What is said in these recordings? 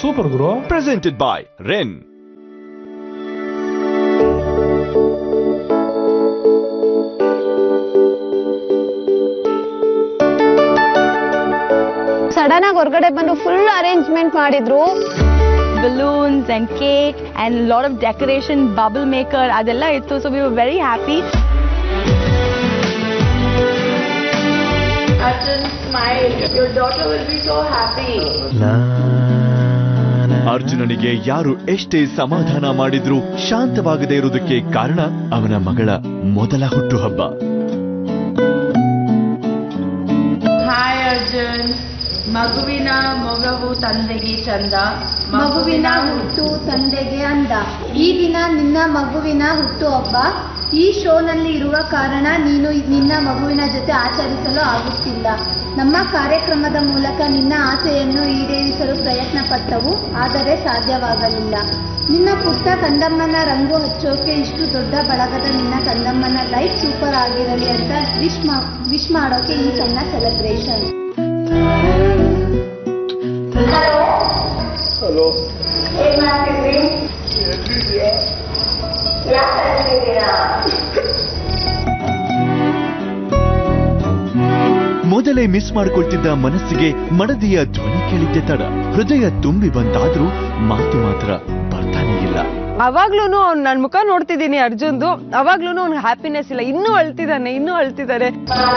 Super ಗುರು presented by Ren. Sudden ಆಗಿ ಹೊರಗಡೆ ಬಂದು ಫುಲ್ ಅರೇಂಜ್ಮೆಂಟ್ ಮಾಡಿದ್ರು balloons and cake and a lot of decoration, bubble maker, ಅದೆಲ್ಲ ಇತ್ತು so we were very happy ಅರ್ಜುನನಿಗೆ ಯಾರು ಎಷ್ಟೇ ಸಮಾಧಾನ ಮಾಡಿದ್ರೂ ಶಾಂತವಾಗದೇ ಇರುವುದಕ್ಕೆ ಕಾರಣ ಅವನ ಮಗಳ ಮೊದಲ ಹುಟ್ಟುಹಬ್ಬ ಹಾಯ್ ಅರ್ಜುನ್ ಮಗುವಿನ ಮೊಗವು ತಂದೆಗೆ ಚಂದ ಮಗುವಿನ ಹುಟ್ಟು ತಂದೆಗೆ ಅಂದ ಈ ದಿನ ನಿನ್ನ ಮಗುವಿನ ಹುಟ್ಟುಹಬ್ಬ ಈ ಶೋನಲ್ಲಿ ಇರುವ ಕಾರಣ ನೀನು ನಿನ್ನ ಮಗುವಿನ ಜೊತೆ ಆಚರಿಸಲು ಆಗುತ್ತಿಲ್ಲ ನಮ್ಮ ಕಾರ್ಯಕ್ರಮದ ಮೂಲಕ ನಿನ್ನ ಆಸೆಯನ್ನು ಈಡೇರಿಸಲು ಪ್ರಯತ್ನ ಪಟ್ಟವು ಆದರೆ ಸಾಧ್ಯವಾಗಲಿಲ್ಲ ನಿನ್ನ ಪುಟ್ಟ ಕಂದಮ್ಮನ ರಂಗು ಹಚ್ಚೋಕೆ ಇಷ್ಟು ದೊಡ್ಡ ಬಳಗದ ನಿನ್ನ ಕಂದಮ್ಮನ ಲೈಫ್ ಸೂಪರ್ ಆಗಿರಲಿ ಅಂತ ವಿಶ್ ಮಾ ವಿಶ್ ಮಾಡೋಕೆ ಈ ಸಣ್ಣ ಸೆಲೆಬ್ರೇಷನ್ ಮೊದಲೇ ಮಿಸ್ ಮಾಡ್ಕೊಳ್ತಿದ್ದ ಮನಸ್ಸಿಗೆ ಮಡದಿಯ ಧ್ವನಿ ಕೇಳಿದ್ದೆ ತಡ ಹೃದಯ ತುಂಬಿ ಬಂದಾದ್ರೂ ಮಾತು ಮಾತ್ರ ಬರ್ತಾನೆ ಇಲ್ಲ ಅವಾಗ್ಲೂನು ಅವ್ನ್ ನನ್ ಮುಖ ನೋಡ್ತಿದ್ದೀನಿ ಅರ್ಜುನ್ದು ಅವಾಗ್ಲೂನು ಅವ್ನ್ ಹ್ಯಾಪಿನೆಸ್ ಇಲ್ಲ ಇನ್ನೂ ಅಳ್ತಿದ್ದಾನೆ ಇನ್ನೂ ಅಳ್ತಿದ್ದಾರೆ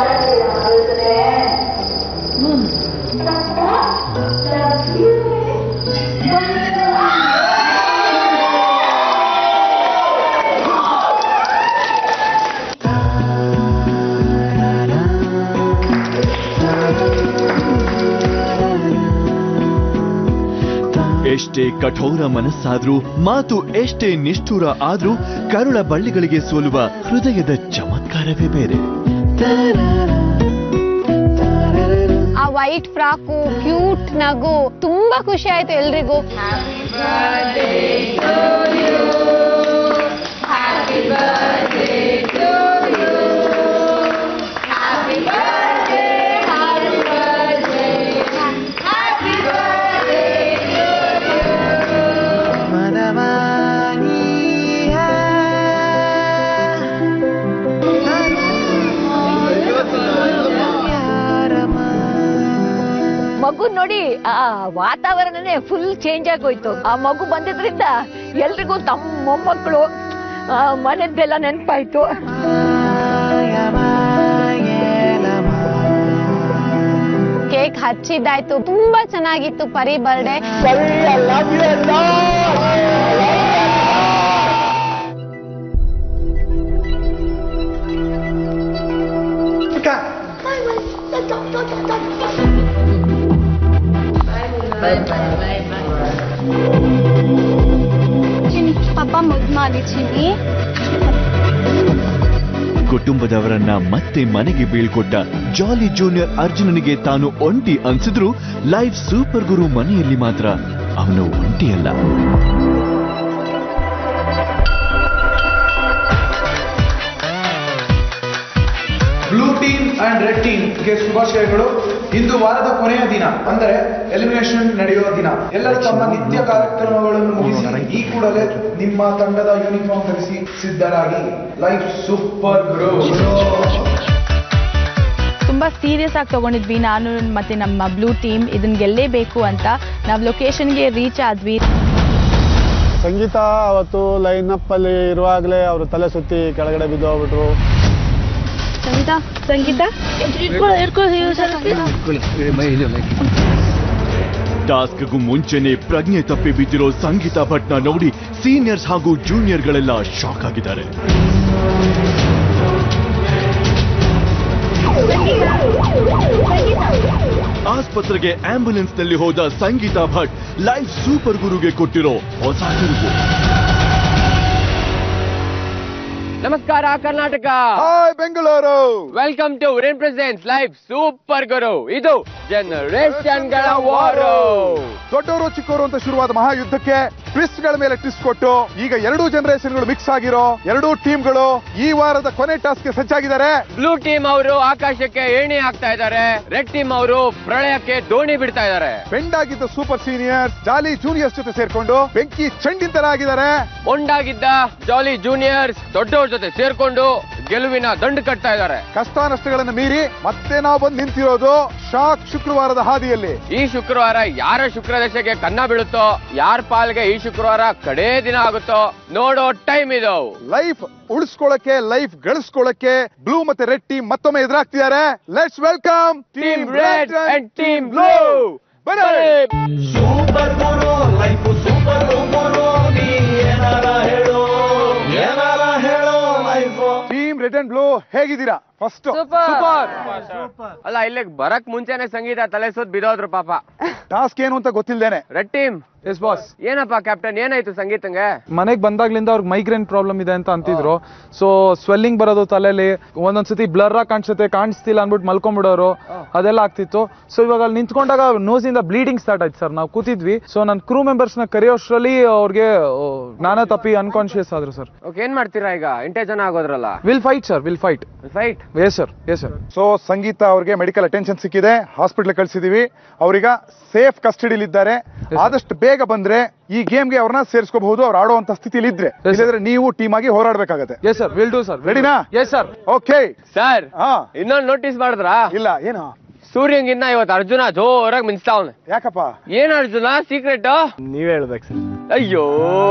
ಎಷ್ಟೇ ಕಠೋರ ಮನಸ್ಸಾದ್ರೂ ಮಾತು ಎಷ್ಟೇ ನಿಷ್ಠುರ ಆದ್ರೂ ಕರುಳ ಬಳ್ಳಿಗಳಿಗೆ ಸೋಲುವ ಹೃದಯದ ಚಮತ್ಕಾರವೇ ಬೇರೆ ಆ ವೈಟ್ ಫ್ರಾಕು ಕ್ಯೂಟ್ ನಗು ತುಂಬಾ ಖುಷಿ ಆಯ್ತು ಎಲ್ರಿಗೂ ಮಗು ನೋಡಿ ಆ ವಾತಾವರಣನೇ ಫುಲ್ ಚೇಂಜ್ ಆಗೋಯ್ತು ಆ ಮಗು ಬಂದಿದ್ರಿಂದ ಎಲ್ರಿಗೂ ತಮ್ಮ ಮೊಮ್ಮಕ್ಕಳು ಮನೆದ್ದೆಲ್ಲ ನೆನಪಾಯ್ತು ಕೇಕ್ ಹಚ್ಚಿದ್ದಾಯ್ತು ತುಂಬಾ ಚೆನ್ನಾಗಿತ್ತು ಪರಿ ಬರ್ಡೇ ಪಪ್ಪ ಮುದ್ದು ಮಾಡಿದ್ದೀನಿ ಕುಟುಂಬದವರನ್ನ ಮತ್ತೆ ಮನೆಗೆ ಬೀಳ್ಕೊಟ್ಟ ಜಾಲಿ ಜೂನಿಯರ್ ಅರ್ಜುನನಿಗೆ ತಾನು ಒಂಟಿ ಅನ್ಸಿದ್ರು ಲೈಫ್ ಸೂಪರ್ ಗುರು ಮನೆಯಲ್ಲಿ ಮಾತ್ರ ಅವನು ಒಂಟಿಯಲ್ಲ ಬ್ಲೂ ಟೀಮ್ ಅಂಡ್ ರೆಡ್ ಟೀಮ್ಗೆ ಶುಭಾಶಯಗಳು ಇಂದು ವಾರದ ಕೊನೆಯ ದಿನ ಅಂದರೆ ಎಲಿಮಿನೇಷನ್ ನಡೆಯುವ ದಿನ ಎಲ್ಲರೂ ತಮ್ಮ ನಿತ್ಯ ಕಾರ್ಯಕ್ರಮಗಳನ್ನು ಮುಗಿಸಿ ಈ ಕೂಡಲೇ ನಿಮ್ಮ ತಂಡದ ಯೂನಿಫಾರ್ಮ್ ಧರಿಸಿ ಸಿದ್ಧರಾಗಿ ಲೈಫ್ ಸೂಪರ್ ಗುರು ತುಂಬಾ ಸೀರಿಯಸ್ ಆಗಿ ತಗೊಂಡಿದ್ವಿ ನಾನು ಮತ್ತೆ ನಮ್ಮ ಬ್ಲೂ ಟೀಮ್ ಇದನ್ನ ಗೆಲ್ಲೇಬೇಕು ಅಂತ ನಾವು ಲೊಕೇಶನ್ಗೆ ರೀಚ್ ಆದ್ವಿ ಸಂಗೀತ ಅವತ್ತು ಲೈನಪ್ ಅಲ್ಲಿ ಇರುವಾಗಲೇ ಅವರು ತಲೆ ಸುತ್ತಿ ಕೆಳಗಡೆ ಬಿದ್ದು ಹೋಗ್ಬಿಟ್ರು ಸಂಗೀತ ಸಂಗೀತ ಟಾಸ್ಕ್ಗೂ ಮುಂಚೆನೆ ಪ್ರಜ್ಞೆ ತಪ್ಪಿ ಬಿದ್ದಿರೋ ಸಂಗೀತ ಭಟ್ನ ನೋಡಿ ಸೀನಿಯರ್ಸ್ ಹಾಗೂ ಜೂನಿಯರ್ಗಳೆಲ್ಲ ಶಾಕ್ ಆಗಿದ್ದಾರೆ ಆಸ್ಪತ್ರೆಗೆ ಆಂಬ್ಯುಲೆನ್ಸ್ ನಲ್ಲಿ ಹೋದ ಸಂಗೀತ ಭಟ್ ಲೈಫ್ ಸೂಪರ್ ಗುರುಗೆ ಕೊಟ್ಟಿರೋ ಹೊಸ ತಿರುಗು ನಮಸ್ಕಾರ Karnataka hi Bengaluru welcome to Rain presents live super ಗುರು ಇದು ಜನರೇಷನ್ಗಳ ವಾರು ದೊಡ್ಡವರು ಚಿಕ್ಕವರು ಅಂತ ಶುರುವಾದ ಮಹಾಯುದ್ಧಕ್ಕೆ ಟ್ವಿಸ್ಟ್ ಗಳ ಮೇಲೆ ಟ್ವಿಸ್ಟ್ ಕೊಟ್ಟು ಈಗ ಎರಡೂ ಜನರೇಷನ್ಗಳು ಮಿಕ್ಸ್ ಆಗಿರೋ ಎರಡೂ ಟೀಮ್ಗಳು ಈ ವಾರದ ಕೊನೆ ಟಾಸ್ಕ್ಗೆ ಸಜ್ಜಾಗಿದ್ದಾರೆ ಬ್ಲೂ ಟೀಮ್ ಅವರು ಆಕಾಶಕ್ಕೆ ಏಣಿ ಹಾಕ್ತಾ ಇದ್ದಾರೆ ರೆಡ್ ಟೀಮ್ ಅವರು ಪ್ರಳಯಕ್ಕೆ ದೋಣಿ ಬಿಡ್ತಾ ಇದ್ದಾರೆ ಬೆಂಡ್ ಆಗಿದ್ದ ಸೂಪರ್ ಸೀನಿಯರ್ಸ್ ಜಾಲಿ ಜೂನಿಯರ್ಸ್ ಜೊತೆ ಸೇರ್ಕೊಂಡು ಬೆಂಕಿ ಚೆಂಡಿನ ತರ ಆಗಿದ್ದಾರೆ ಒಂಡಾಗಿದ್ದ ಜಾಲಿ ಜೂನಿಯರ್ಸ್ ದೊಡ್ಡವ್ರ ಜೊತೆ ಸೇರ್ಕೊಂಡು ಗೆಲುವಿನ ದಂಡು ಕಟ್ತಾ ಇದ್ದಾರೆ ಕಷ್ಟ ನಷ್ಟಗಳನ್ನು ಮೀರಿ ಮತ್ತೆ ನಾವು ಬಂದು ನಿಂತಿರೋದು ಶಾಕ್ ಶುಕ್ರವಾರದ ಹಾದಿಯಲ್ಲಿ ಈ ಶುಕ್ರವಾರ ಯಾರ ಶುಕ್ರದಶೆಗೆ ಕನ್ನ ಬೀಳುತ್ತೋ ಯಾರ ಪಾಲ್ಗೆ ಈ ಶುಕ್ರವಾರ ಕಡೇ ದಿನ ಆಗುತ್ತೋ ನೋಡೋ ಟೈಮ್ ಇದು ಲೈಫ್ ಉಳಿಸ್ಕೊಳ್ಳಕ್ಕೆ ಲೈಫ್ ಗಳಿಸ್ಕೊಳ್ಳಕ್ಕೆ ಬ್ಲೂ ಮತ್ತೆ ರೆಡ್ ಟೀಮ್ ಮತ್ತೊಮ್ಮೆ ಎದುರಾಗ್ತಿದ್ದಾರೆ let's welcome team red and team blue super Guru life super ಗುರು ನೀ ಏನಾರ ಹೇಳು ಏನಾರ ಹೇಳು life team red and blue ಹೇಗಿದ್ದೀರಾ ಫಸ್ಟ್ ಸೂಪರ್ ಅಲ್ಲ ಇಲ್ಲಿಗೆ ಬರಕ್ ಮುಂಚೆನೆ ಸಂಗೀತ ತಲೆ ಸುತ್ತ ಬಿದೋದ್ರು ಪಾಪ ಟಾಸ್ಕ್ ಏನು ಅಂತ ಗೊತ್ತಿಲ್ದೇನೆ ರೆಡ್ ಟೀಮ್ ಎಸ್ ಬಾಸ್ ಏನಪ್ಪ ಕ್ಯಾಪ್ಟನ್ ಏನಾಯ್ತು ಸಂಗೀತಂಗೆ ಮನೆಗೆ ಬಂದಾಗ್ಲಿಂದ ಅವ್ರಿಗೆ ಮೈಗ್ರೇನ್ ಪ್ರಾಬ್ಲಮ್ ಇದೆ ಅಂತ ಅಂತಿದ್ರು ಸೊ ಸ್ವೆಲ್ಲಿಂಗ್ ಬರೋದು ತಲೆಯಲ್ಲಿ ಒಂದೊಂದ್ಸತಿ ಬ್ಲರ್ ಆಗಿ ಕಾಣಿಸುತ್ತೆ ಕಾಣಿಸ್ತಿಲ್ಲ ಅಂದ್ಬಿಟ್ಟು ಮಲ್ಕೊಂಡ್ಬಿಡೋರು ಅದೆಲ್ಲ ಆಗ್ತಿತ್ತು ಸೊ ಇವಾಗ ಅಲ್ಲಿ ನಿಂತ್ಕೊಂಡಾಗ ನೋಸಿಂದ ಬ್ಲೀಡಿಂಗ್ ಸ್ಟಾರ್ಟ್ ಆಯ್ತು ಸರ್ ನಾವು ಕೂತಿದ್ವಿ ಸೊ ನನ್ನ ಕ್ರೂ ಮೆಂಬರ್ಸ್ ನ ಕರೆಯೋಷ್ಟ್ರಲ್ಲಿ ಅವ್ರಿಗೆ ಜ್ಞಾನ ತಪ್ಪಿ ಅನ್ಕಾನ್ಶಿಯಸ್ ಆದ್ರು ಸರ್ ಓಕೆ ಏನ್ ಮಾಡ್ತೀರಾ ಈಗ ಎಂಟೇ ಜನ ಆಗೋದ್ರಲ್ಲ will fight sir will fight fight yes sir yes sir so Sangeetha ಅವ್ರಿಗೆ ಮೆಡಿಕಲ್ ಅಟೆನ್ಷನ್ ಸಿಕ್ಕಿದೆ ಹಾಸ್ಪಿಟಲ್ ಕಳ್ಸಿದೀವಿ ಅವ್ರೀಗ ಸೇಫ್ ಕಸ್ಟಡಿಲಿ ಇದ್ದಾರೆ ಆದಷ್ಟು ಬೇಗ ಬಂದ್ರೆ ಈ ಗೇಮ್ಗೆ ಅವ್ರನ್ನ ಸೇರಿಸ್ಕೋಬಹುದು ಅವ್ರು ಆಡುವಂತ ಸ್ಥಿತಿಲಿ ಇದ್ರೆ ಇಲ್ಲದ್ರೆ ನೀವು ಟೀಮ್ ಆಗಿ ಹೋರಾಡ್ಬೇಕಾಗತ್ತೆ yes sir will do sir ರೆಡಿನಾ ಎಸ್ ಸರ್ ಓಕೆ ಸರ್ ಹಾ ಇನ್ನೊಂದು ನೋಟಿಸ್ ಮಾಡಿದ್ರಾ ಇಲ್ಲ ಏನು ಸೂರ್ಯಂಗಿನ್ನ ಇವತ್ತು ಅರ್ಜುನ ಜೋರಾಗಿ ಮಿಂಚ್ತಾವನೆ ಯಾಕಪ್ಪ ಏನ್ ಅರ್ಜುನ ಸೀಕ್ರೆಟ್ ನೀವೇ ಹೇಳ್ಬೇಕು ಸರ್ ಅಯ್ಯೋ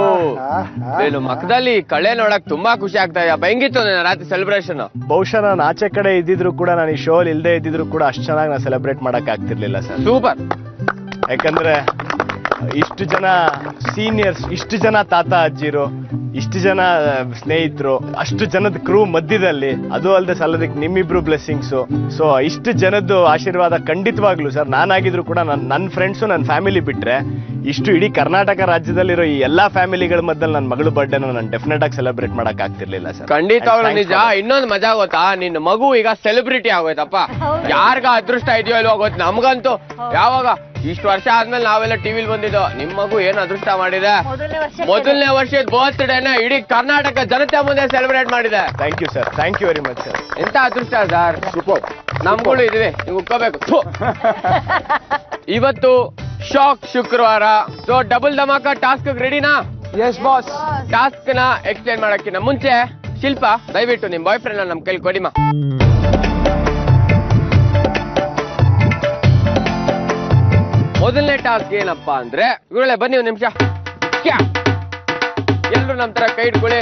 ಏನು ಮಕ್ಕದಲ್ಲಿ ಕಳೆ ನೋಡಕ್ ತುಂಬಾ ಖುಷಿ ಆಗ್ತಾ ಇದೆಯಪ್ಪ ಹೆಂಗಿತ್ತು ನಿನ್ನ ರಾತ್ರಿ ಸೆಲೆಬ್ರೇಷನ್ ಬಹುಶಃ ನಾನು ಆಚೆ ಕಡೆ ಇದ್ದಿದ್ರು ಕೂಡ ನಾನು ಈ ಶೋ ಅಲ್ಲಿ ಇಲ್ಲದೆ ಇದ್ದಿದ್ರು ಕೂಡ ಅಷ್ಟು ಚೆನ್ನಾಗಿ ನಾನು ಸೆಲೆಬ್ರೇಟ್ ಮಾಡಕ್ ಆಗ್ತಿರ್ಲಿಲ್ಲ ಸರ್ ಸೂಪರ್ ಯಾಕಂದ್ರೆ ಇಷ್ಟು ಜನ ಸೀನಿಯರ್ಸ್ ಇಷ್ಟು ಜನ ತಾತ ಅಜ್ಜಿರು ಇಷ್ಟು ಜನ ಸ್ನೇಹಿತರು ಅಷ್ಟು ಜನದ ಕ್ರೂ ಮಧ್ಯದಲ್ಲಿ ಅದು ಅಲ್ಲದೆ ಸಲ್ಲದಕ್ಕೆ ನಿಮ್ಮಿಬ್ರು ಬ್ಲೆಸ್ಸಿಂಗ್ಸು ಸೊ ಇಷ್ಟು ಜನದ್ದು ಆಶೀರ್ವಾದ ಖಂಡಿತವಾಗ್ಲು ಸರ್ ನಾನಾಗಿದ್ರು ಕೂಡ ನನ್ನ ನನ್ನ ಫ್ರೆಂಡ್ಸು ನನ್ನ ಫ್ಯಾಮಿಲಿ ಬಿಟ್ರೆ ಇಷ್ಟು ಇಡೀ ಕರ್ನಾಟಕ ರಾಜ್ಯದಲ್ಲಿರೋ ಈ ಎಲ್ಲಾ ಫ್ಯಾಮಿಲಿಗಳ ಮಧ್ಯದಲ್ಲಿ ನನ್ನ ಮಗಳ ಬರ್ಡೇನ ನಾನು ಡೆಫಿನೆಟ್ ಆಗಿ ಸೆಲೆಬ್ರೇಟ್ ಮಾಡಕ್ ಆಗ್ತಿರ್ಲಿಲ್ಲ ಸರ್ ಖಂಡಿತವಾಗ್ಲೂ ನಿಜ ಇನ್ನೊಂದು ಮಜಾ ಗೊತ್ತಾ ನಿನ್ನ ಮಗು ಈಗ ಸೆಲೆಬ್ರಿಟಿ ಆಗೋಯ್ತಪ್ಪ ಯಾರ್ಗ ಅದೃಷ್ಟ ಇದೆಯೋ ಇಲ್ವೋ ಗೊತ್ತು ನಮ್ಗಂತೂ ಯಾವಾಗ ಇಷ್ಟು ವರ್ಷ ಆದ್ಮೇಲೆ ನಾವೆಲ್ಲ ಟಿವಿಲ್ ಬಂದಿದ್ದು ನಿಮ್ ಮಗು ಏನ್ ಅದೃಷ್ಟ ಮಾಡಿದೆ ಮೊದಲನೇ ವರ್ಷ ಮೊದಲನೇ ವರ್ಷದ ಬರ್ತ್ಡೇನ ಇಡೀ ಕರ್ನಾಟಕ ಜನತೆ ಮುಂದೆ ಸೆಲೆಬ್ರೇಟ್ ಮಾಡಿದೆ thank you sir thank you very much sir ಎಂತ ಅದೃಷ್ಟ ಸರ್ ಸೂಪರ್ ನಮ್ಗಳು ಇದ್ವಿ ನೀವು ಉಕ್ಕೋಬೇಕು ಥು. ಇವತ್ತು ಶಾಕ್ ಶುಕ್ರವಾರ ಸೊ ಡಬಲ್ ಧಮಾಕ ಟಾಸ್ಕ್ ರೆಡಿನಾ ಎಸ್ ಬಾಸ್ ಟಾಸ್ಕ್ ನ ಎಕ್ಸ್ಪ್ಲೇನ್ ಮಾಡಕ್ಕಿಂತ ಮುಂಚೆ ಶಿಲ್ಪ ದಯವಿಟ್ಟು ನಿಮ್ ಬಾಯ್ ಫ್ರೆಂಡ್ ನಮ್ ಕೈಲಿ ಕೊಡಿಮಾ ಮೊದಲನೇ ಟಾಸ್ಕ್ ಏನಪ್ಪಾ ಅಂದ್ರೆ ಇವುಗಳೇ ಬನ್ನಿ ಒಂದ್ ನಿಮಿಷ ಎಲ್ರು ನಮ್ ತರ ಕೈ ಇಟ್ಕೊಳ್ಳಿ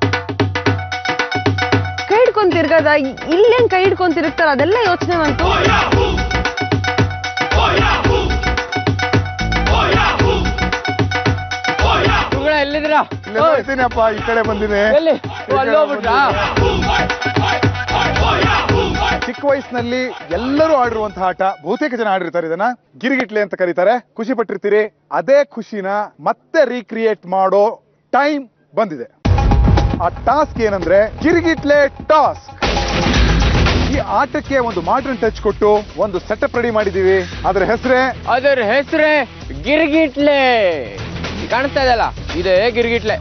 ಕೈ ಹಿಡ್ಕೊಂಡ್ ತಿರ್ಗದ ಇಲ್ಲೇನ್ ಕೈ ಹಿಡ್ಕೊಂಡ್ ತಿರುಗ್ತಾರ ಅದೆಲ್ಲ ಯೋಚನೆ ಮಾಡ್ತು ಇವುಗಳೇ ಎಲ್ಲಿದ್ದೀರಾ ಇಲ್ಲೆಲ್ಲ ಇದ್ದೀನಪ್ಪ ಈ ಕಡೆ ಬಂದಿದೆ ಎಲ್ಲಿ ಓ, ಅಲ್ಲಿ ಹೋಗ್ಬಿಟ್ರಾ ಚಿಕ್ಕ ವಯಸ್ಸಿನಲ್ಲಿ ಎಲ್ಲರೂ ಆಡಿರುವಂತಹ ಆಟ ಬಹುತೇಕ ಜನ ಆಡಿರ್ತಾರೆ ಇದನ್ನ ಗಿರಿಗಿಟ್ಲೆ ಅಂತ ಕರೀತಾರೆ ಖುಷಿ ಪಟ್ಟಿರ್ತೀರಿ ಅದೇ ಖುಷಿನ ಮತ್ತೆ ರೀಕ್ರಿಯೇಟ್ ಮಾಡೋ ಟೈಮ್ ಬಂದಿದೆ ಆ ಟಾಸ್ಕ್ ಏನಂದ್ರೆ ಗಿರಿಗಿಟ್ಲೆ ಟಾಸ್ಕ್ ಈ ಆಟಕ್ಕೆ ಒಂದು ಮಾಡರ್ನ್ ಟಚ್ ಕೊಟ್ಟು ಒಂದು ಸೆಟಪ್ ರೆಡಿ ಮಾಡಿದೀವಿ ಅದರ ಹೆಸರೇ ಅದರ ಹೆಸರೇ ಗಿರ್ಗಿಟ್ಲೆ ಕಾಣಿಸ್ತಾ ಇದೆಯಲ್ಲ ಇದೇ ಗಿರ್ಗಿಟ್ಲೆ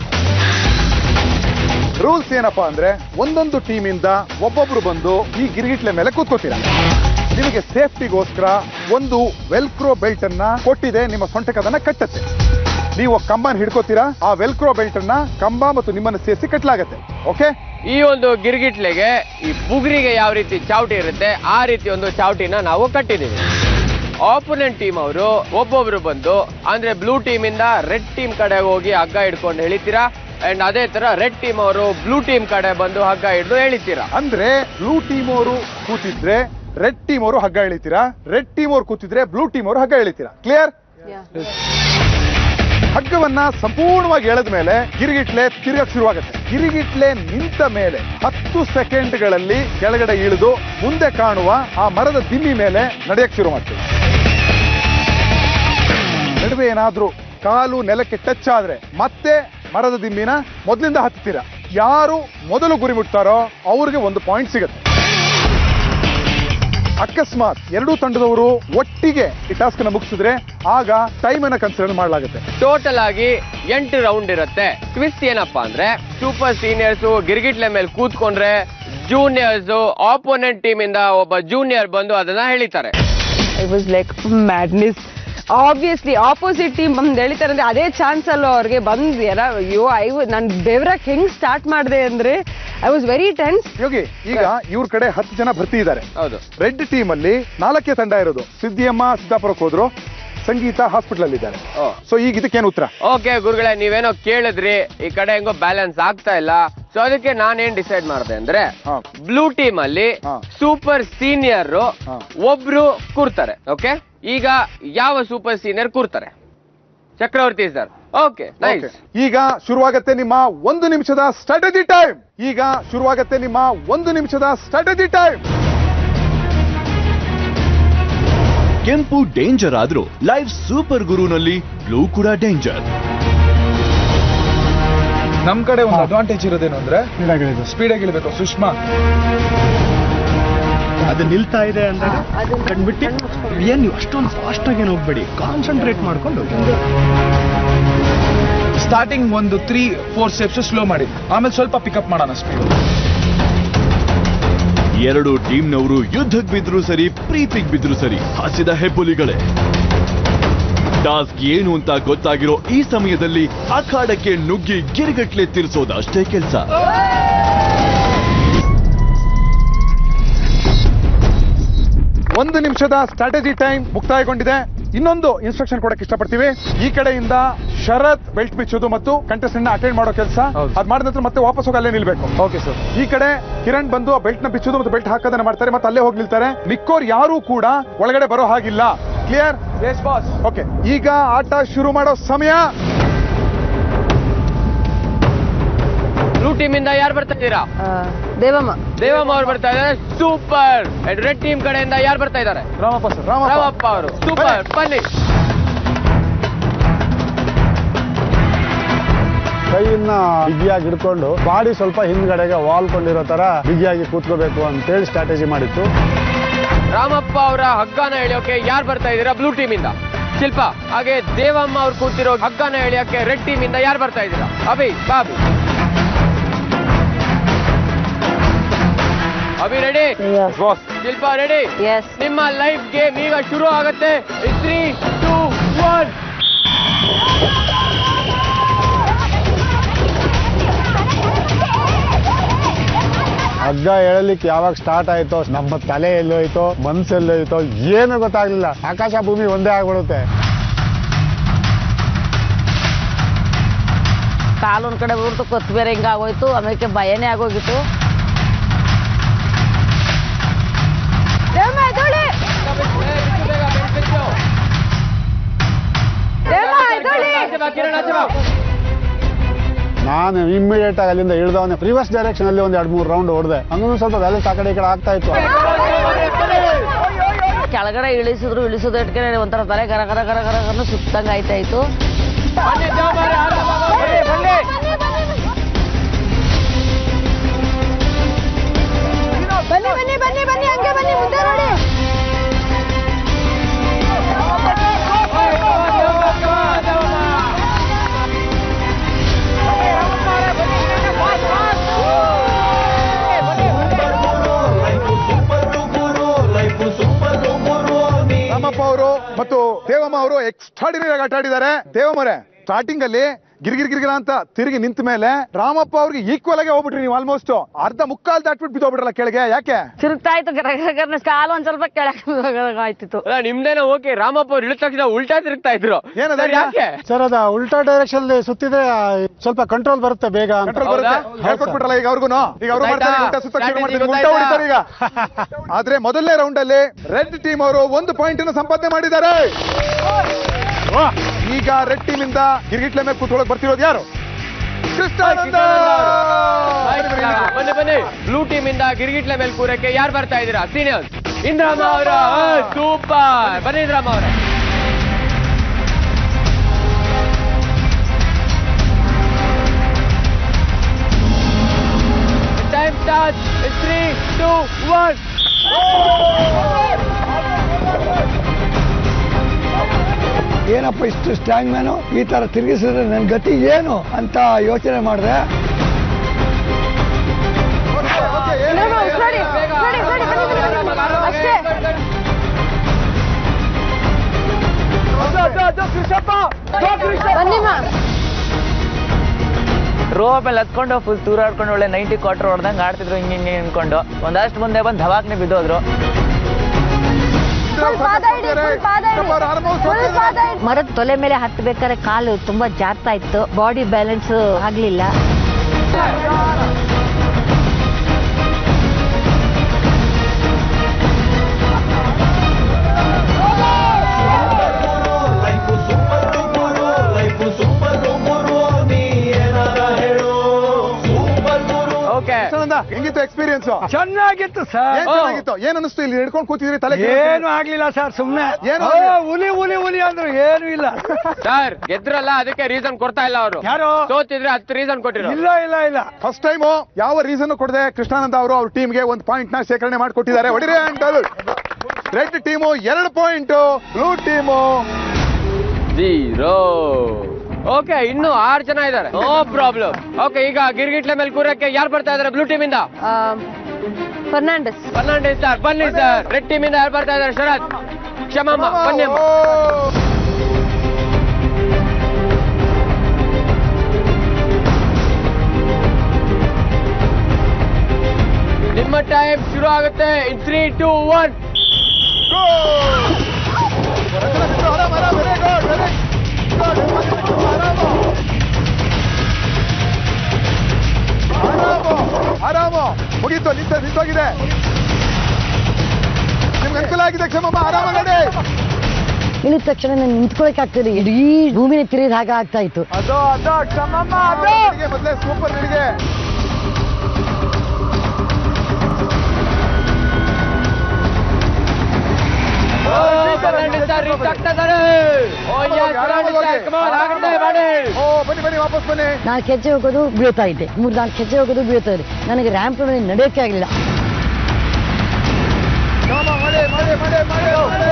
ರೂಲ್ಸ್ ಏನಪ್ಪಾ ಅಂದ್ರೆ ಒಂದೊಂದು ಟೀಮ್ ಇಂದ ಒಬ್ಬೊಬ್ರು ಬಂದು ಈ ಗಿರಿಗಿಟ್ಲೆ ಮೇಲೆ ಕೂತ್ಕೋತೀರಾ ನಿಮಗೆ ಸೇಫ್ಟಿಗೋಸ್ಕರ ಒಂದು ವೆಲ್ಕ್ರೋ ಬೆಲ್ಟ್ ಅನ್ನ ಕೊಟ್ಟಿದೆ ನಿಮ್ಮ ಸೊಂಟಕ್ಕೆ ಅದನ್ನ ಕಟ್ಟತ್ತೆ ನೀವು ಕಂಬನ ಹಿಡ್ಕೋತೀರಾ ಆ ವೆಲ್ಕ್ರೋ ಬೆಲ್ಟ್ ಅನ್ನ ಕಂಬ ಮತ್ತು ನಿಮ್ಮನ್ನ ಸೇರಿಸಿ ಕಟ್ಟಲಾಗತ್ತೆ ಓಕೆ ಈ ಒಂದು ಗಿರ್ಗಿಟ್ಲೆಗೆ ಈ ಬುಗ್ರಿಗೆ ಯಾವ ರೀತಿ ಚಾವಟಿ ಇರುತ್ತೆ ಆ ರೀತಿ ಒಂದು ಚಾವಟಿನ ನಾವು ಕಟ್ಟಿದೀವಿ ಆಪೋನೆಂಟ್ ಟೀಮ್ ಅವರು ಒಬ್ಬೊಬ್ರು ಬಂದು ಅಂದ್ರೆ ಬ್ಲೂ ಟೀಮ್ ಇಂದ ರೆಡ್ ಟೀಮ್ ಕಡೆ ಹೋಗಿ ಹಗ್ಗ ಹಿಡ್ಕೊಂಡು ಎಳಿತೀರಾ ಅಂಡ್ ಅದೇ ತರ ರೆಡ್ ಟೀಮ್ ಅವರು ಬ್ಲೂ ಟೀಮ್ ಕಡೆ ಬಂದು ಹಗ್ಗ ಹಿಡಿದು ಎಳಿತೀರಾ ಅಂದ್ರೆ ಬ್ಲೂ ಟೀಮ್ ಅವರು ಕೂತಿದ್ರೆ ರೆಡ್ ಟೀಮ್ ಅವರು ಹಗ್ಗ ಎಳಿತೀರಾ ರೆಡ್ ಟೀಮ್ ಅವರು ಕೂತಿದ್ರೆ ಬ್ಲೂ ಟೀಮ್ ಅವರು ಹಗ್ಗ ಎಳಿತೀರಾ ಕ್ಲಿಯರ್ ಹಗ್ಗವನ್ನ ಸಂಪೂರ್ಣವಾಗಿ ಎಳೆದ ಮೇಲೆ ಗಿರಿಗಿಟ್ಲೆ ತಿರುಗಕ್ ಶುರುವಾಗುತ್ತೆ ಗಿರಿಗಿಟ್ಲೆ ನಿಂತ ಮೇಲೆ ಹತ್ತು ಸೆಕೆಂಡ್ಗಳಲ್ಲಿ ಕೆಳಗಡೆ ಇಳಿದು ಮುಂದೆ ಕಾಣುವ ಆ ಮರದ ದಿಮ್ಮಿ ಮೇಲೆ ನಡೆಯಕ್ ಶುರು ಮಾಡ್ತೀವಿ ನಡುವೆ ಏನಾದ್ರೂ ಕಾಲು ನೆಲಕ್ಕೆ ಟಚ್ ಆದ್ರೆ ಮತ್ತೆ ಮರದ ದಿಮ್ಮಿನ ಮೊದಲಿಂದ ಹತ್ತೀರಾ ಯಾರು ಮೊದಲು ಗುರಿ ಮುಟ್ತಾರೋ ಅವ್ರಿಗೆ ಒಂದು ಪಾಯಿಂಟ್ ಸಿಗುತ್ತೆ ಅಕಸ್ಮಾತ್ ಎರಡೂ ತಂಡದವರು ಒಟ್ಟಿಗೆ ಈ ಟಾಸ್ಕ್ ಅನ್ನ ಮುಗಿಸಿದ್ರೆ ಆಗ ಟೈಮ್ ಅನ್ನ ಕನ್ಸಿಡರ್ ಮಾಡಲಾಗುತ್ತೆ ಟೋಟಲ್ ಆಗಿ ಎಂಟು ರೌಂಡ್ ಇರುತ್ತೆ ಟ್ವಿಸ್ಟ್ ಏನಪ್ಪಾ ಅಂದ್ರೆ ಸೂಪರ್ ಸೀನಿಯರ್ಸ್ ಗಿರ್ಗಿಟ್ಲೆ ಮೇಲೆ ಕೂತ್ಕೊಂಡ್ರೆ ಜೂನಿಯರ್ಸ್ ಆಪೋನೆಂಟ್ ಟೀಮ್ ಇಂದ ಒಬ್ಬ ಜೂನಿಯರ್ ಬಂದು ಅದನ್ನ ಹೇಳಿತಾರೆ I was like madness obviously opposite team ಬಂದು ಎಳಿತಾರೆ ಅಂದ್ರೆ ಅದೇ ಚಾನ್ಸ್ ಅಲ್ಲೋ ಅವ್ರಿಗೆ ಬಂದು ಯಾರ ಅಯ್ಯೋ ಐ ನಾನು ಬೆವ್ರಕ್ ಹೆಂಗ್ ಸ್ಟಾರ್ಟ್ ಮಾಡಿದೆ ಅಂದ್ರೆ I was very tense Yogi ಈಗ ಇವ್ರ ಕಡೆ ಹತ್ತು ಜನ ಭರ್ತಿ ಇದ್ದಾರೆ ಹೌದು ರೆಡ್ ಟೀಮ್ ಅಲ್ಲಿ ನಾಲ್ಕೇ ತಂಡ ಇರೋದು ಸಿದ್ದಿಯಮ್ಮ ಸಿದ್ದಾಪುರಕ್ಕೆ ಹೋದ್ರು ಸಂಗೀತ ಹಾಸ್ಪಿಟಲ್ ಅಲ್ಲಿ ಇದ್ದಾರೆ ಸೊ ಈಗ ಇದಕ್ಕೇನು ಉತ್ತರ ಓಕೆ ಗುರುಗಳೇ ನೀವೇನೋ ಕೇಳಿದ್ರಿ ಈ ಕಡೆ ಹೆಂಗೋ ಬ್ಯಾಲೆನ್ಸ್ ಆಗ್ತಾ ಇಲ್ಲ ಸೊ ಅದಕ್ಕೆ ನಾನೇನ್ ಡಿಸೈಡ್ ಮಾಡಿದೆ ಅಂದ್ರೆ ಬ್ಲೂ ಟೀಮ್ ಅಲ್ಲಿ ಸೂಪರ್ ಸೀನಿಯರ್ ಒಬ್ರು ಕೂರ್ತಾರೆ ಓಕೆ ಈಗ ಯಾವ ಸೂಪರ್ ಸೀನಿಯರ್ ಕೂರ್ತಾರೆ ಚಕ್ರವರ್ತಿ ಸರ್ ಓಕೆ ನೈಸ್ ಈಗ ಶುರುವಾಗತ್ತೆ ನಿಮ್ಮ ಒಂದು ನಿಮಿಷದ ಸ್ಟ್ರಾಟಜಿ ಟೈಮ್ ಈಗ ಶುರುವಾಗತ್ತೆ ನಿಮ್ಮ ಒಂದು ನಿಮಿಷದ ಸ್ಟ್ರಾಟಜಿ ಟೈಮ್ ಕೆಂಪು ಡೇಂಜರ್ ಆದ್ರೂ ಲೈವ್ ಸೂಪರ್ ಗುರುನಲ್ಲಿ ಬ್ಲೂ ಕೂಡ ಡೇಂಜರ್ ನಮ್ ಕಡೆ ಒಂದು ಅಡ್ವಾಂಟೇಜ್ ಇರೋದೇನು ಅಂದ್ರೆ ಸ್ಪೀಡ್ ಆಗಿ ಇಳಿಬೇಕು ಸುಷ್ಮಾ ಅದು ನಿಲ್ತಾ ಇದೆ ಅಂದಾಗ ಕಂಡ್ಬಿಟ್ಟು ಏನ್ ನೀವು ಅಷ್ಟೊಂದು ಫಾಸ್ಟ್ ಆಗಿ ಹೋಗ್ಬೇಡಿ ಕಾನ್ಸಂಟ್ರೇಟ್ ಮಾಡ್ಕೊಂಡು ಸ್ಟಾರ್ಟಿಂಗ್ ಒಂದು ತ್ರೀ ಫೋರ್ ಸ್ಟೆಪ್ಸ್ ಸ್ಲೋ ಮಾಡಿ ಆಮೇಲೆ ಸ್ವಲ್ಪ ಪಿಕಪ್ ಮಾಡೋಣ ಸ್ಪೀಡ್ ಎರಡು ಟೀಮ್ನವರು ಯುದ್ಧಕ್ಕೆ ಬಿದ್ರು ಸರಿ ಪ್ರೀತಿಗ್ ಬಿದ್ರು ಸರಿ ಹಸಿದ ಹೆಬ್ಬುಲಿಗಳೇ ಟಾಸ್ಕ್ ಏನು ಅಂತ ಗೊತ್ತಾಗಿರೋ ಈ ಸಮಯದಲ್ಲಿ ಅಖಾಡಕ್ಕೆ ನುಗ್ಗಿ ಗಿರಿಗಟ್ಲೆ ತಿರ್ಸೋದು ಅಷ್ಟೇ ಕೆಲಸ ಒಂದು ನಿಮಿಷದ ಸ್ಟ್ರಾಟಜಿ ಟೈಮ್ ಮುಕ್ತಾಯಗೊಂಡಿದೆ ಇನ್ನೊಂದು ಇನ್ಸ್ಟ್ರಕ್ಷನ್ ಕೊಡಕ್ಕೆ ಇಷ್ಟಪಡ್ತೀವಿ ಈ ಕಡೆಯಿಂದ ಶರತ್ ಬೆಲ್ಟ್ ಬಿಚ್ಚೋದು ಮತ್ತು ಕಂಟೆಸ್ಟೆಂಟ್ ಅಟೆಂಡ್ ಮಾಡೋ ಕೆಲಸ ಅದ್ ಮಾಡಿದ ನಂತರ ಮತ್ತೆ ವಾಪಸ್ ಹೋಗಿ ಅಲ್ಲೇ ನಿಲ್ಬೇಕು ಓಕೆ ಸರ್ ಈ ಕಡೆ ಕಿರಣ್ ಬಂದು ಆ ಬೆಲ್ಟ್ ನ ಬಿಚ್ಚೋದು ಮತ್ತು ಬೆಲ್ಟ್ ಹಾಕೋದನ್ನ ಮಾಡ್ತಾರೆ ಮತ್ತೆ ಅಲ್ಲೇ ಹೋಗಿ ನಿಲ್ತಾರೆ ಮಿಕ್ಕೋರ್ ಯಾರು ಕೂಡ ಒಳಗಡೆ ಬರೋ ಹಾಗಿಲ್ಲ ಕ್ಲಿಯರ್ ಎಸ್ ಬಾಸ್ ಓಕೆ ಈಗ ಆಟ ಶುರು ಮಾಡೋ ಸಮಯ ಬ್ಲೂ ಟೀಮ್ ಇಂದ ಯಾರು ಬರ್ತಾ ಇದ್ದೀರಾ ದೇವಮ್ಮ ದೇವಮ್ಮ ಅವ್ರು ಬರ್ತಾ ಇದ್ದಾರೆ ಸೂಪರ್ ರೆಡ್ ಟೀಮ್ ಕಡೆಯಿಂದ ಯಾರು ಬರ್ತಾ ಇದ್ದಾರೆ ರಾಮಪ್ಪ ಸರ್ ರಾಮಪ್ಪ ಅವರು ಸೂಪರ್ ಬನ್ನಿ ಕೈಯನ್ನ ಬಿಗಿಯಾಗಿ ಹಿಡ್ಕೊಂಡು ಬಾಡಿ ಸ್ವಲ್ಪ ಹಿಂದ್ಗಡೆಗೆ ವಾಲ್ಕೊಂಡಿರೋ ತರ ಬಿಗಿಯಾಗಿ ಕೂತ್ಕೋಬೇಕು ಅಂತೇಳಿ ಸ್ಟ್ರಾಟಜಿ ಮಾಡಿತ್ತು ರಾಮಪ್ಪ ಅವರ ಹಗ್ಗನ ಎಳೆಯೋಕೆ ಯಾರು ಬರ್ತಾ ಇದ್ದೀರಾ ಬ್ಲೂ ಟೀಮ್ ಇಂದ ಶಿಲ್ಪ ಹಾಗೆ ದೇವಮ್ಮ ಅವ್ರು ಕೂತಿರೋ ಹಗ್ಗನ ಎಳೆಯೋಕೆ ರೆಡ್ ಟೀಮ್ ಇಂದ ಯಾರು ಬರ್ತಾ ಇದ್ದೀರಾ ಅಭಿ ಬಾಬಿ ಅಭಿ ರೆಡಿ ಶಿಲ್ಪ ರೆಡಿ ನಿಮ್ಮ ಲೈಫ್ ಗೇಮ್ ಈಗ ಶುರು ಆಗತ್ತೆ ತ್ರೀ ಟೂ ಒನ್ ಹಗ್ಗ ಎಳಲಿಕ್ಕೆ ಯಾವಾಗ ಸ್ಟಾರ್ಟ್ ಆಯ್ತೋ ನಮ್ಮ ತಲೆ ಎಲ್ಲೋಯ್ತೋ ಮನ್ಸೆಲ್ಲೋಯ್ತೋ ಏನು ಗೊತ್ತಾಗ್ಲಿಲ್ಲ ಆಕಾಶ ಭೂಮಿ ಒಂದೇ ಆಗ್ಬಿಡುತ್ತೆ ಕಾಲೊಂದ್ ಕಡೆ ಬಿಡ್ತು ಕೊತ್ತು ಬೇರೆ ಹಿಂಗ ಆಗೋಯ್ತು ಆಮೇಲೆ ಭಯನೇ ಆಗೋಗಿತ್ತು ದೇವಮ್ಮ ಎದ್ದೇಳಿ. ದೇವಮ್ಮ ಎದ್ದೇಳಿ. ನಾನು ಇಮ್ಮಿಡಿಯೇಟ್ ಆಗಿ ಅಲ್ಲಿಂದ ಇಳಿದವನೇ ರಿವರ್ಸ್ ಡೈರೆಕ್ಷನ್ ಅಲ್ಲಿ ಒಂದ್ ಎರಡ್ ಮೂರು ರೌಂಡ್ ಹೊಡೆದೆ ಹಂಗೂ ಸ್ವಲ್ಪ ಬ್ಯಾಲೆನ್ಸ್ ಆ ಕಡೆ ಈ ಕಡೆ ಆಗ್ತಾ ಇತ್ತು ಕೆಳಗಡೆ ಇಳಿಸಿದ್ರು ಇಳಿಸೋದು ಇಟ್ಕೊಂಡು ಒಂಥರ ತಲೆ ಗರ ಗರ ಗರ ಗರ ಗರ ಸುತ್ತಂಗ್ ಆಯ್ತಾ ಇತ್ತು ಬನ್ನಿ ಬನ್ನಿ ಬನ್ನಿ ಬನ್ನಿ ಹಂಗೆ ಬನ್ನಿ ಮುಂದೆ ನೋಡಿ ರಾಮಪ್ಪ ಅವರು ಮತ್ತು ದೇವಮ್ಮ ಅವರು ಎಕ್ಸ್ಟ್ರಾಡಿನರಿ ಆಗಿ ಆಟ ಆಡಿದ್ದಾರೆ ದೇವಮ್ಮರೇ ಸ್ಟಾರ್ಟಿಂಗ್ ಅಲ್ಲಿ ಗಿರ್ಗಿರ್ ಗಿರ್ಗಿರ ಅಂತ ತಿರುಗಿ ನಿಂತ ಮೇಲೆ ರಾಮಪ್ಪ ಅವ್ರಿಗೆ ಈಕ್ವಲ್ ಆಗಿ ಹೋಗ್ಬಿಟ್ರಿ ನೀವು ಆಲ್ಮೋಸ್ಟ್ ಅರ್ಧ ಮುಕ್ಕಾಲ್ ದಾಟ್ಬಿಟ್ಟು ಬಿದ್ದೋಗ್ಬಿಟ್ರಲ್ಲ ಕೆಳಗೆ ಯಾಕೆ ತಿರುಗ್ತಾ ಇತ್ತು ಗರ ಗರ ಗರ ಕಾಲು ಒಂದ್ ಸ್ವಲ್ಪ ಕೆಳಗೆ ಆಯ್ತಿತ್ತು ಅಲ್ಲ ನಿಮ್ದೇನೋ ಓಕೆ ರಾಮಪ್ಪ ಅವ್ರು ಇಳಿದ ತಕ್ಷಣ ಉಲ್ಟಾ ತಿರುಗ್ತಾ ಇದ್ರು ಏನದ ಸರ್, ಯಾಕೆ ಸರ್ ಅದ ಉಲ್ಟಾ ಡೈರೆಕ್ಷನ್ ಸುತ್ತಿದ್ರೆ ಆ, ಸ್ವಲ್ಪ ಕಂಟ್ರೋಲ್ ಬರುತ್ತೆ ಬೇಗ ಅಂತ ಕಂಟ್ರೋಲ್ ಬರುತ್ತೆ ಹೇಳ್ಕೊಟ್ಬಿಟ್ರಲ್ಲ ಈಗ ಅವ್ರಿಗೂ ಈಗ ಅವರು ಮಾಡ್ತಾರೆ ಉಲ್ಟಾ ಸುತ್ತ ಶುರು ಮಾಡ್ತಾರೆ ಉಲ್ಟಾ ಹೊಡಿತಾರೆ ಈಗ ಆದ್ರೆ ಮೊದಲನೇ ರೌಂಡ್ ಅಲ್ಲಿ ರೆಡ್ ಟೀಮ್ ಅವರು ಒಂದು ಪಾಯಿಂಟ್ ಅನ್ನು ಸಂಪಾದನೆ ಮಾಡಿದ್ದಾರೆ ಈಗ ರೆಡ್ ಟೀಮ್ ಇಂದ ಗಿರ್ಗಿಟ್ಲೆ ಮೇಲೆ ಕೂತ್ಕೊಳ್ಳೋಕೆ ಬರ್ತಿರೋದು ಯಾರು ಕೃಷ್ಣಾನಂದ ಬನ್ನಿ ಬನ್ನಿ ಬ್ಲೂ ಟೀಮ್ ಇಂದ ಗಿರಿಗಿಟ್ಲೆ ಮೇಲೆ ಕೂರಕ್ಕೆ ಯಾರು ಬರ್ತಾ ಇದ್ದೀರಾ ಸೀನಿಯರ್ಸ್ ಇಂದ್ರಮ್ಮ ಅವರ ಸೂಪರ್ ಬನ್ನಿ ಇಂದ್ರಮ್ಮ ಅವರ time start three two one ಏನಪ್ಪ ಇಷ್ಟು ಸ್ಟ್ಯಾಂಗ್ ಮ್ಯಾನು ಈ ತರ ತಿರುಗಿಸಿದ್ರೆ ನನ್ನ ಗತಿ ಏನು ಅಂತ ಯೋಚನೆ ಮಾಡಿದೆ ರೋಪ್ ಅಲ್ಲಿ ಹತ್ಕೊಂಡು ಫುಲ್ ತೂರಾಡ್ಕೊಂಡು ಒಳ್ಳೆ ನೈಂಟಿ ಕ್ವಾರ್ಟರ್ ಹೊಡೆದಂಗೆ ಆಡ್ತಿದ್ರು ಹಿಂಗೆ ಹಿಂಗೆ ಅನ್ಕೊಂಡು ಒಂದಷ್ಟು ಮುಂದೆ ಬಂದು ಧವಾಕ್ನೆ ಬಿದ್ದೋದ್ರು ಮರದ ತೊಲೆ ಮೇಲೆ ಹತ್ತಬೇಕಾದ್ರೆ ಕಾಲು ತುಂಬಾ ಜಾರ್ತಾ ಇತ್ತು ಬಾಡಿ ಬ್ಯಾಲೆನ್ಸ್ ಆಗ್ಲಿಲ್ಲ ಓಕೆ ಹೆಂಗಿತ್ತು ಎಕ್ಸ್ಪೀರಿಯನ್ಸ್ ಚೆನ್ನಾಗಿತ್ತು ಸರ್ ಏನ್ ಚೆನ್ನಾಗಿತ್ತು ಏನ್ ಅನಿಸ್ತು ಇಲ್ಲಿ ಹಿಡ್ಕೊಂಡು ಕೂತಿದ್ರಿ ತಲೆ ಏನು ಆಗ್ಲಿಲ್ಲ ಸರ್ ಸುಮ್ನೆ ಏನು ಓ, ಆಗ್ಲಿಲ್ಲ? ಹುಲಿ ಹುಲಿ ಹುಲಿ ಅಂದ್ರು ಏನು ಇಲ್ಲ ಸರ್ ಗೆದ್ರಲ್ಲ ಅದಕ್ಕೆ ರೀಸನ್ ಕೊಡ್ತಾ ಇಲ್ಲ ಅವರು ಯಾರು? ಸೋತಿದ್ರೆ ಹತ್ತು ರೀಸನ್ ಕೊಟ್ಟಿರೋ ಇಲ್ಲ ಇಲ್ಲ ಇಲ್ಲ ಫಸ್ಟ್ ಟೈಮ್ ಯಾವ ರೀಸನ್ ಕೊಡದೆ ಕೃಷ್ಣಾನಂದ ಅವರು ಅವ್ರ ಟೀಮ್ಗೆ ಒಂದು ಪಾಯಿಂಟ್ ನ ಶೇಖರಣೆ ಮಾಡಿಕೊಟ್ಟಿದ್ದಾರೆ ಹೊಡಿರಿ ರೆಡ್ ಟೀಮು ಎರಡು point blue team zero okay ಇನ್ನು ಆರು ಜನ ಇದ್ದಾರೆ ನೋ ಪ್ರಾಬ್ಲಮ್ ಓಕೆ ಈಗ ಗಿರ್ಗಿಟ್ಲೆ ಮೇಲೆ ಕೂರಕ್ಕೆ ಯಾರು ಬರ್ತಾ ಇದಾರೆ ಬ್ಲೂ ಟೀಮ್ ಇಂದ ಫರ್ನಾಂಡಸ್ ಫರ್ನಾಂಡಿಸ್ ಸರ್ ಬನ್ನಿ ಸರ್ ರೆಡ್ ಟೀಮ್ ಇಂದ ಯಾರು ಬರ್ತಾ ಇದಾರೆ ಶರತ್ ಕ್ಷಮಮ್ಮ ಬನ್ನಿ ಅಮ್ಮ ನಿಮ್ಮ ಟೈಮ್ ಶುರು ಆಗುತ್ತೆ ಇನ್ ತ್ರೀ ಟೂ ಒನ್ ಆರಾಮು ಮುಗೀತು ನಿಂತ ನಿಂತೋಗಿದೆ ನಿಮ್ಗೆ ಅನುಕೂಲ ಆಗಿದೆ ಕ್ಷಮಮ್ಮ ಆರಾಮ ನಡೆ ಇಳಿದ ತಕ್ಷಣ ನಾನು ನಿಂತ್ಕೊಳಕ್ ಆಗ್ತದೆ ಇಡೀ ಭೂಮಿನ ತಿರುಗಿದ ಹಾಗೆ ಆಗ್ತಾ ಇತ್ತು ಅದು ಅದು ಕ್ಷಮಮ್ಮ ಅದು ಮೊದಲೇ ಸೂಪರ್ ನಡಿಗೆ ಫರ್ನಾಂಡಿಸ್ ಸರ್ ರೀಚ್ ಆಗ್ತಾ ಇದ್ದಾರೆ oh yes Fernandes sir come on ಆಗುತ್ತೆ ಮಾಡಿ ಓ ಬನ್ನಿ ಬನ್ನಿ ವಾಪಸ್ ಬನ್ನಿ ನಾನು ಕೆಚ್ಚೆ ಹೋಗೋದು ಬೀಳ್ತಾ ಇದ್ದೆ ಮೂರು ನಾಲ್ಕು ಕೆಚ್ಚೆ ಹೋಗೋದು ಬೀಳ್ತಾ ಇದ್ದೆ ನನಗೆ ರ್ಯಾಂಪ್ ಮೇಲೆ ನಡೆಯೋಕೆ ಆಗಲಿಲ್ಲ ಕ್ಷಮಮ್ಮ ಮಾಡಿ ಮಾಡಿ ಮಾಡಿ ಮಾಡಿ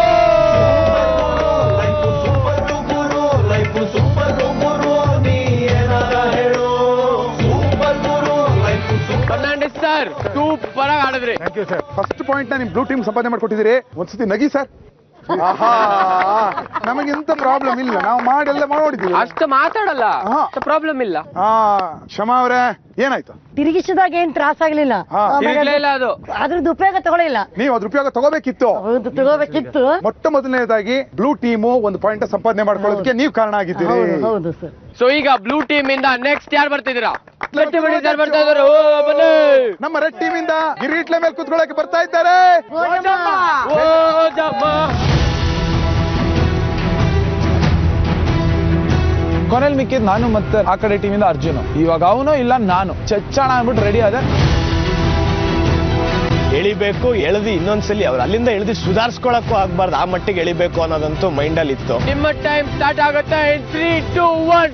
ಫರ್ನಾಂಡಿಸ್ ಸರ್ ಸೂಪರ್ ಆಗಿ ಆಡಿದ್ರಿ thank you sir first point ನ ನಿಮ್ ಬ್ಲೂ ಟೀಮ್ ಸಂಪಾದನೆ ಮಾಡ್ಕೊಟ್ಟಿದ್ದೀರಿ ಒಂದ್ಸತಿ ನಗಿ ಸರ್ ಆಹಾ ನಮಗೆ ಎಂತ ಪ್ರಾಬ್ಲಮ್ ಇಲ್ಲ ನಾವು ಮಾಡೆಲ್ಲ ಮಾಡಿದ್ದೀವಿ ಅಷ್ಟು ಮಾತಾಡಲ್ಲ ಪ್ರಾಬ್ಲಮ್ ಇಲ್ಲ ಹಾ ಕ್ಷಮಾ ಅವರೇ ಏನಾಯ್ತು ತಿರುಗಿಸಿದಾಗ ಏನ್ ತ್ರಾಸ ಆಗ್ಲಿಲ್ಲ ಹಾ. ಆಮೇಲೆ ತಿರುಗ್ಲೇ ಇಲ್ಲ ಅದು. ಅದ್ರದ್ದು ಉಪಯೋಗ ತಗೊಳ್ಳಿಲ್ಲ ನೀವು ಅದ್ರ ಉಪಯೋಗ ತಗೋಬೇಕಿತ್ತು ಹೌದು ತಗೋಬೇಕಿತ್ತು ಮೊಟ್ಟ ಮೊದಲನೇದಾಗಿ ಬ್ಲೂ ಟೀಮು ಒಂದು ಪಾಯಿಂಟ್ ಸಂಪಾದನೆ ಮಾಡ್ಕೊಳ್ಳೋದಕ್ಕೆ ನೀವು ಕಾರಣ ಆಗಿದ್ದೀರಿ ಹೌದು ಹೌದು ಸರ್ ಸೊ ಈಗ ಬ್ಲೂ ಟೀಮ್ ಇಂದ ನೆಕ್ಸ್ಟ್ ಯಾರು ಬರ್ತಿದ್ದೀರಾ ಗಟ್ಟಿ ಬಿಡಿ ಸರ್ ಬರ್ತಾ ಇದ್ದಾರೆ ಓ ಬನ್ನಿ ನಮ್ಮ ರೆಡ್ ಟೀಮ್ ಇಂದ ಗಿರೀಟ್ಲೆ ಮೇಲೆ ಕುತ್ಕೊಳ್ಳಕ್ಕೆ ಬರ್ತಾ ಇದ್ದಾರೆ ಓ ಜಮ್ಮ ಕೊನೆಯಲ್ಲಿ ಮಿಕ್ಕಿದ್ ನಾನು ಮತ್ತೆ ಆ ಕಡೆ ಟೀಮಿಂದ ಅರ್ಜುನ್ ಇವಾಗ ಅವನು ಇಲ್ಲ ನಾನು ಚಚ್ಚಣ ಅಂದ್ಬಿಟ್ಟು ರೆಡಿ ಆದೆ ಎಳಿಬೇಕು ಎಳ್ದು ಇನ್ನೊಂದ್ಸಲಿ ಅವ್ರು ಅಲ್ಲಿಂದ ಎಳ್ದು ಸುಧಾರಿಸ್ಕೊಳಕ್ಕೂ ಆಗ್ಬಾರ್ದು ಆ ಮಟ್ಟಿಗೆ ಎಳಿಬೇಕು ಅನ್ನೋದಂತೂ ಮೈಂಡಲ್ಲಿ ಇತ್ತು ನಿಮ್ಮ ಟೈಮ್ ಸ್ಟಾರ್ಟ್ ಆಗುತ್ತೆ ಇನ್ ತ್ರೀ ಟೂ ಒನ್